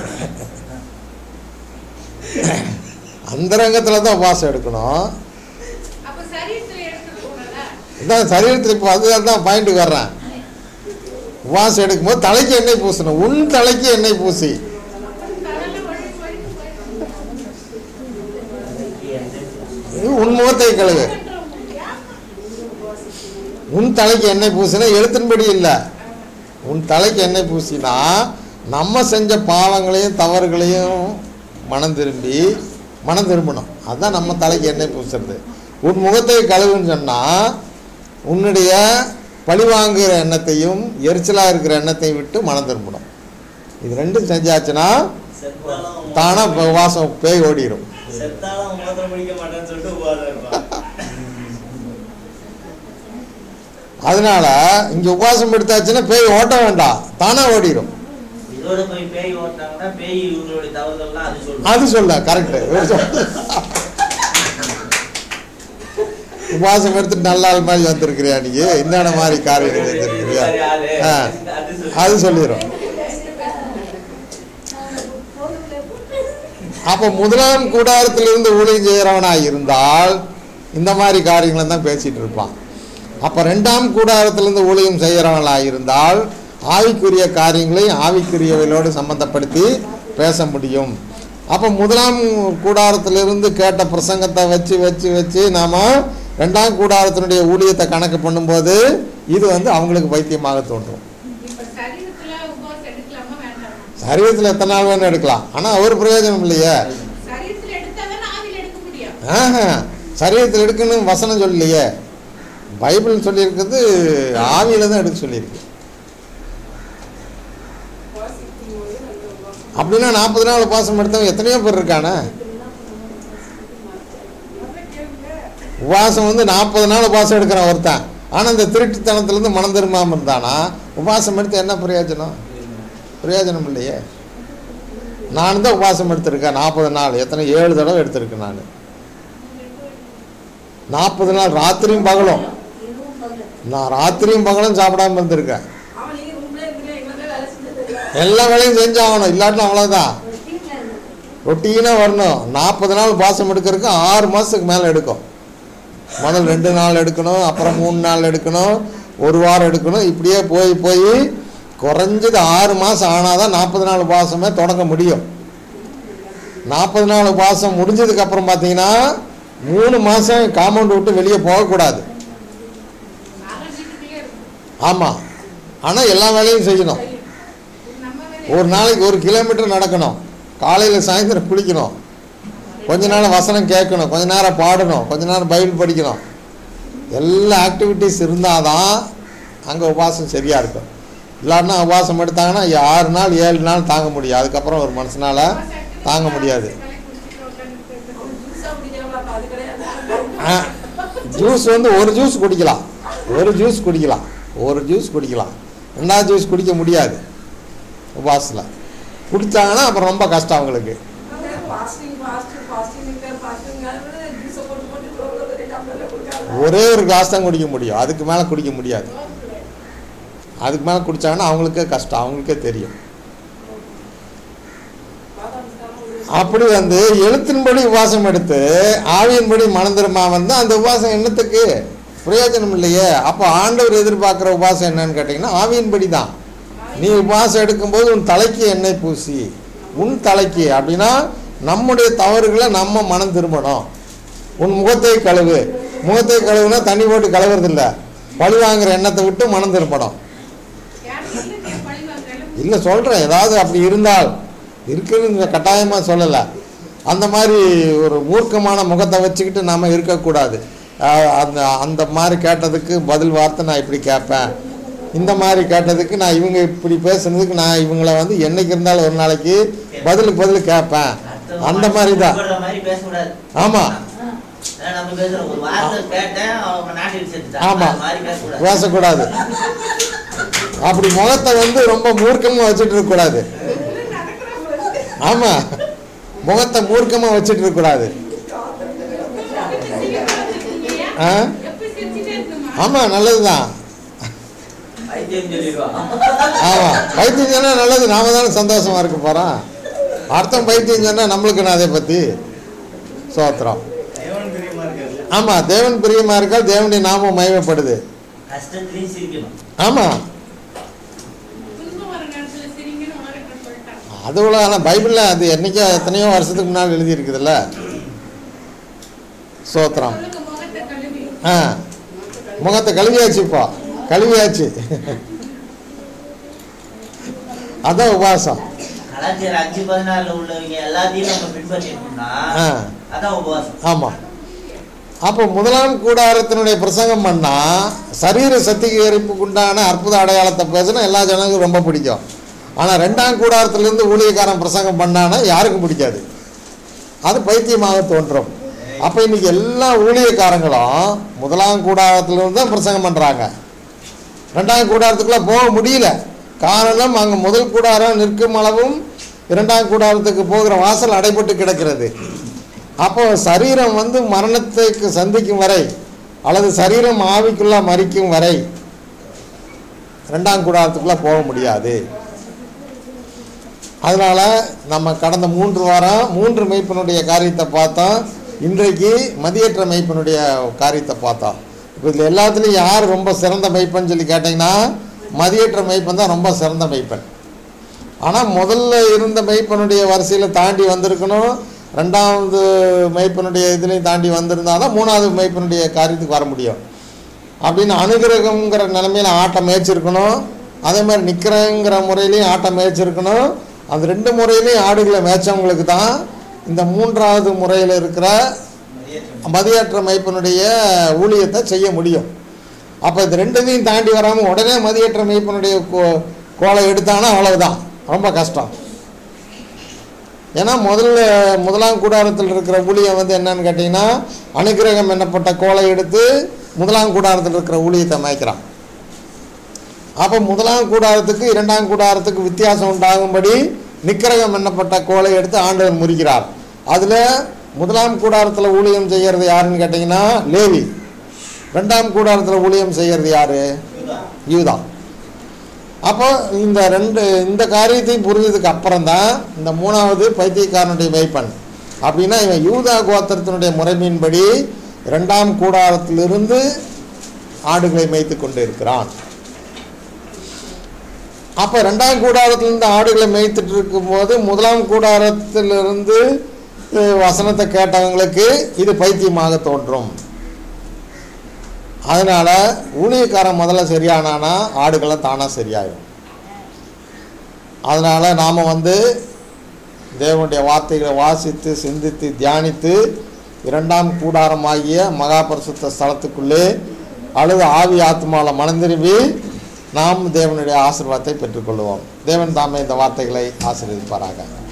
அந்தரங்கத்தில் தான் உபாசம் எடுக்கணும் அப்ப சரீரத்துல எடுத்துட்டு போனதா இதான் சரீரத்தில் இப்போ அதுதான் தான் பாயிண்ட்டுக்கு வர்றேன் உபாசம் எடுக்கும்போது தலைக்கு எண்ணெய் பூசணும் உன் தலைக்கு எண்ணெய் பூசி கடல்ல வழி வழிக்கு போயிட்டு இது உன் முகத்தை கழுவு உன் தலைக்கு எண்ணெய் பூசினா எழுத்தின்படி இல்லை உன் தலைக்கு எண்ணெய் பூசினா நம்ம செஞ்ச பாவங்களையும் தவறுகளையும் மனம் திரும்பி மனம் திரும்பணும் அதுதான் நம்ம தலைக்கு எண்ணெய் பூசுறது உன் முகத்தை கழுவுன்னு சொன்னால் உன்னுடைய பழிவாங்குகிற எண்ணத்தையும் எரிச்சலாக இருக்கிற எண்ணத்தையும் விட்டு மனம் திரும்பணும் இது ரெண்டும் செஞ்சாச்சுன்னா செத்தாலும் தானாக வாசம் பேய் ஓடிடும் செத்தாலும் உபவாசம் முடிக்க மாட்டேன்னு சொல்லிட்டு உபவாசம் இருப்பான் அதனால இங்கே உபவாசம் எடுத்தாச்சுன்னா பேய் ஓட்ட வேண்டாம் தானாக ஓடிடும் இதோட போய் பேய் ஓட்டினாங்கன்னா பேய் இவங்களுடைய தவறுகள்லாம் அது சொல்லும் அது சொல்ல கரெக்டு உபவாசம் எடுத்துட்டு நல்ல ஆள் மாதிரி வந்திருக்கிறியா நீ என்னென்ன மாதிரி காரியம் செஞ்சிருக்கிறியா ஆ அது சொல்லிடும் அப்போ முதலாம் கூடாரத்திலிருந்து ஊழியம் செய்கிறவனாக இருந்தால் இந்த மாதிரி காரியங்களை தான் பேசிகிட்டு இருப்பான் அப்போ ரெண்டாம் கூடாரத்திலிருந்து ஊழியம் செய்கிறவனாக இருந்தால் ஆவிக்குரிய காரியங்களையும் ஆவிக்குரியவைகளோடு சம்பந்தப்படுத்தி பேச முடியும் அப்போ முதலாம் கூடாரத்திலிருந்து கேட்ட பிரசங்கத்தை வச்சு வச்சு வச்சு நாம் ரெண்டாம் கூடாரத்தினுடைய ஊழியத்தை கணக்கு பண்ணும்போது இது வந்து அவங்களுக்கு பைத்தியமாக தோன்றும் இப்ப சரீரத்துல உபவாசம் எடுக்கலாமா வேண்டாமா சரீரத்தில் எத்தனை நாள் வேணும் எடுக்கலாம் ஆனால் ஒரு பிரயோஜனம் இல்லையே சரீரத்துல எடுத்தாதானே ஆவியில எடுக்க முடியும் ஆஹா சரீரத்தில் எடுக்கணும் வசனம் சொல்லலையே பைபிள் சொல்லியிருக்கிறது ஆவியில் தான் எடுக்க சொல்லியிருக்கு வாசிக்கும் போது அந்த உபவாசம் அப்படின்னா நாற்பது நாள் உபாசம் எடுத்தவன் எத்தனையோ பேர் இருக்கானே உபாசம் வந்து நாற்பது நாள் உபாசம் எடுக்கிறான் ஒருத்தன் ஆனால் இந்த திருட்டுத்தனத்துலேருந்து மனம் திரும்பாமல் இருந்தானா உபாசம் எடுத்து என்ன பிரயோஜனம் பிரயோஜனம் இல்லையே நான் தான் உபாசம் எடுத்திருக்கேன் நாற்பது நாள் எத்தனை ஏழு தடவை எடுத்திருக்கேன் நான் நாற்பது நாள் ராத்திரியும் பகலும் நான் ராத்திரியும் பகலும் சாப்பிடாம இருந்திருக்கேன் அவன் நீங்க ரூம்ல இருக்கிற எங்களை வேலை செஞ்சது எல்லா வேலையும் செஞ்சாகணும் இல்லாட்டினா அவ்வளோதான் ரொட்டீனாக வரணும் நாற்பது நாள் பாசம் எடுக்கிறதுக்கு ஆறு மாதத்துக்கு மேலே எடுக்கும் முதல் ரெண்டு நாள் எடுக்கணும் அப்புறம் மூணு நாள் எடுக்கணும் ஒரு வாரம் எடுக்கணும் இப்படியே போய் போய் குறைஞ்சது ஆறு மாதம் ஆனால் தான் நாற்பது நாள் உபாசமே தொடங்க முடியும் நாற்பது நாள் உபாசம் முடிஞ்சதுக்கப்புறம் பார்த்தீங்கன்னா மூணு மாதம் காம்பவுண்ட் விட்டு வெளியே போகக்கூடாது நாலு வீட்டுக்குள்ளே இருக்கும் ஆமாம் ஆனால் எல்லா வேலையும் செய்யணும் இது நம்ம வேலை ஒரு நாளைக்கு ஒரு கிலோமீட்டர் நடக்கணும் காலையில் சாயந்தரம் குளிக்கணும் கொஞ்ச நேரம் வசனம் கேட்கணும் கொஞ்ச நேரம் பாடணும் கொஞ்ச நேரம் பைபிள் படிக்கணும் எல்லா ஆக்டிவிட்டீஸ் இருந்தால் தான் அங்கே உபாசம் சரியாக இருக்கும் இல்லாட்டினா உபாசம் எடுத்தாங்கன்னா ஆறு நாள் ஏழு நாள் தாங்க முடியும் அதுக்கப்புறம் ஒரு மனுஷனால் தாங்க முடியாது ஜூஸா குடிக்கிறவங்களா அப்ப அது கிடையாது ஜூஸ் வந்து ஒரு ஜூஸ் குடிக்கலாம் ஒரு ஜூஸ் குடிக்கலாம் ஒரு ஜூஸ் குடிக்கலாம் ரெண்டாவது ஜூஸ் குடிக்க முடியாது உபாசத்தில் குடித்தாங்கன்னா அப்புறம் ரொம்ப கஷ்டம் அவங்களுக்கு ஃபாஸ்டிங் ஃபாஸ்ட் ஃபாஸ்டிங் ஃபாஸ்டிங் ஜூஸை போட்டு போட்டு ஒரு டம்ளர்ல கொடுக்காது ஒரே ஒரு கிளாஸ் தான் குடிக்க முடியும் அதுக்கு மேலே குடிக்க முடியாது அதுக்கு மேலே குடித்தாங்கன்னா அவங்களுக்கே கஷ்டம் அவங்களுக்கே தெரியும் பாதாம் சாதம் ஒரு அப்படி வந்து எழுத்தின்படி உபவாசம் எடுத்து ஆவியின்படி மணந்திருமா வந்து அந்த உபவாசம் என்னத்துக்கு பிரயோஜனம் இல்லையே அப்போ ஆண்டவர் எதிர்பார்க்குற உபவாசம் என்னன்னு கேட்டிங்கன்னா ஆவியின்படி தான் நீ உபவாசம் எடுக்கும்போது உன் தலைக்கு எண்ணெய் பூசி உன் தலைக்கு அப்படின்னா நம்முடைய தவறுகளை நம்ம மனம் திரும்பணும் உன் முகத்தை கழுவு முகத்தை கழுவுனா தண்ணி போட்டு கழுவுறதில்ல பழி வாங்குற எண்ணத்தை விட்டு மனம் திரும்பணும் யாரும் இல்லை பழி வாங்குறேன் இல்லை சொல்கிறேன் ஏதாவது அப்படி இருந்தால் இருக்குன்னு கட்டாயமாக சொல்லலை அந்த மாதிரி ஒரு மூர்க்கமான முகத்தை வச்சுக்கிட்டு நாம் இருக்கக்கூடாது ஆஹ் அந்த அந்த மாதிரி கேட்டதுக்கு பதில் வார்த்தை நான் இப்படி கேட்பேன் இந்த மாதிரி கேட்டதுக்கு நான் இவங்க இப்படி பேசுனதுக்கு நான் இவங்கள வந்து என்னைக்கு இருந்தாலும் ஒரு நாளைக்கு பதிலுக்கு பதில் கேட்பேன் அந்த மாதிரி தான் கூப்பிடுற மாதிரி பேசக்கூடாது ஆமாம் ஏன்னா நம்ம பேசுற ஒரு வார்த்தை கேட்டேன் அவங்க நாட்டில் சேர்த்துட்டாங்க ஆமா. அந்த மாதிரி பேசக்கூடாது பேசக்கூடாது அப்படி முகத்தை வந்து ரொம்ப மூர்க்கமாக வச்சுட்டு இருக்கக்கூடாது ஆமாம் முகத்தை மூர்க்கமாக வச்சுட்டு இருக்கக்கூடாது ஆ எப்படி சிரிச்சுட்டே இருக்குமா ஆமாம் நல்லது தான் வைத்தியம் சொல்லிடுவான் ஆமாம் பைத்தியம் சொன்னால் நல்லது நாம தானே சந்தோஷமாக இருக்க போகிறோம் அர்த்தம் பைத்தியம் சொன்னால் நம்மளுக்கு நான் அதை பற்றி சோத்திரம் தேவன் பிரியமா இருக்காரு ஆமாம் தேவன் பிரியமாக இருக்கால் தேவனுடைய நாமம் மயமப்படுது கஷ்டத்துலையும் சிரிக்கணும் ஆமாம் துன்பம் வர நேரத்துல சிரிங்கன்னு உலகத்துல சொல்லிட்டாங்க அது உள்ள ஆனால் பைபிளில் அது என்னைக்கோ எத்தனையோ வருஷத்துக்கு முன்னாடி எழுதி இருக்குதுல்ல சோத்திரம் சொல்லுங்க முகத்தை கழுவி ஆ முகத்தை கழுவியாச்சு இப்போ கழுவியாச்சு அதான் உபவாசம் கலாச்சாரம் அஞ்சு பதினாறுல உள்ளவங்க எல்லாத்தையும் நம்ம பின்பற்றிட்டோம்னா ஆ அதான் உபவாசம் ஆமாம் அப்போ முதலாம் கூடாரத்தினுடைய பிரசங்கம் பண்ணால் சரீர சத்திகரிப்புக்கு உண்டான அற்புத அடையாளத்தை பேசினா எல்லா ஜனங்களுக்கும் ரொம்ப பிடிக்கும் ஆனால் ரெண்டாம் கூடாரத்திலேருந்து ஊழியக்காரன் பிரசங்கம் பண்ணானா யாருக்கும் பிடிக்காது அது பைத்தியமாக தோன்றும் அப்போ இன்னைக்கு எல்லா ஊழியக்காரங்களும் முதலாம் கூடாரத்திலிருந்து தான் பிரசங்கம் பண்ணுறாங்க ரெண்டாம் கூடாரத்துக்குள்ளே போக முடியல காரணம் அங்கே முதல் கூடாரம் நிற்கும் அளவும் இரண்டாம் கூடாரத்துக்கு போகிற வாசல் அடைபட்டு கிடக்கிறது அப்போ சரீரம் வந்து மரணத்துக்கு சந்திக்கும் வரை அல்லது சரீரம் ஆவிக்குள்ள மறிக்கும் வரை ரெண்டாம் கூடாரத்துக்குள்ளே போக முடியாது அதனால் நம்ம கடந்த மூன்று வாரம் மூன்று மெய்ப்பனுடைய காரியத்தை பார்த்தோம் இன்றைக்கு மதியற்ற மெய்ப்பனுடைய காரியத்தை பார்த்தோம் இப்போ இதில் எல்லாத்துலேயும் யார் ரொம்ப சிறந்த மெய்ப்பன் சொல்லி கேட்டிங்கன்னா மதியற்ற மெய்ப்பன் தான் ரொம்ப சிறந்த மெய்ப்பன் ஆனால் முதல்ல இருந்த மெய்ப்பனுடைய வரிசையில் தாண்டி வந்திருக்கணும் ரெண்டாவது மெய்ப்பனுடைய இதுலேயும் தாண்டி வந்திருந்தால் தான் மூணாவது மெய்ப்பனுடைய காரியத்துக்கு வர முடியும் அப்படின்னு அனுகிரகங்கிற நிலைமையில் ஆட்டம் மேய்ச்சிருக்கணும் அதே மாதிரி நிற்கிறங்கிற முறையிலையும் ஆட்டம் மேய்ச்சிருக்கணும் அந்த ரெண்டு முறையிலையும் ஆடுகளை மேய்ச்சவங்களுக்கு தான் இந்த மூன்றாவது முறையில் இருக்கிற மதியற்ற மைப்பனுடைய ஊழியத்தை செய்ய முடியும் அப்போ இது ரெண்டுத்தையும் தாண்டி வராமல் உடனே மதியற்ற மெய்ப்பனுடைய கோ கோலை எடுத்தாங்கன்னா அவ்வளவுதான் ரொம்ப கஷ்டம் ஏன்னா முதல்ல முதலாம் கூடாரத்தில் இருக்கிற ஊழியம் வந்து என்னன்னு கேட்டிங்கன்னா அனுக்கிரகம் என்னப்பட்ட கோலை எடுத்து முதலாம் கூடாரத்தில் இருக்கிற ஊழியத்தை மாய்க்கிறான் அப்போ முதலாம் கூடாரத்துக்கு இரண்டாம் கூடாரத்துக்கு வித்தியாசம் உண்டாகும்படி நிக்கிரகம் என்னப்பட்ட கோலை எடுத்து ஆண்டவர் முறிக்கிறார் அதில் முதலாம் கூடாரத்தில் ஊழியம் செய்கிறது யாருன்னு கேட்டிங்கன்னா லேவி ரெண்டாம் கூடாரத்தில் ஊழியம் செய்கிறது யாரு யூதா அப்போ இந்த ரெண்டு இந்த காரியத்தையும் புரிஞ்சதுக்கு அப்புறம் தான் இந்த மூணாவது பைத்தியக்காரனுடைய வைப்பன் அப்படின்னா இவன் யூதா கோத்திரத்தினுடைய முறைமையின்படி இரண்டாம் கூடாரத்திலிருந்து ஆடுகளை மேய்த்து கொண்டு இருக்கிறான் அப்போ ரெண்டாம் கூடாரத்திலிருந்து ஆடுகளை மேய்த்துட்டு இருக்கும்போது முதலாம் கூடாரத்திலிருந்து அஹ், வசனத்தை கேட்டவங்களுக்கு இது பைத்தியமாக தோன்றும் அதனால் ஊழியக்காரன் முதல்ல சரியானானா ஆடுகளை தானாக சரியாயிடும் அதனால் நாம் வந்து தேவனுடைய வார்த்தைகளை வாசித்து சிந்தித்து தியானித்து இரண்டாம் கூடாரமாகிய மகாபரிசுத்த ஸ்தலத்துக்குள்ளே அல்லது ஆவி ஆத்மாவில் மனந்திரும்பி நாம் தேவனுடைய ஆசீர்வாதத்தை பெற்றுக்கொள்வோம் தேவன் தாமே இந்த வார்த்தைகளை ஆசீர்வதிப்பாராக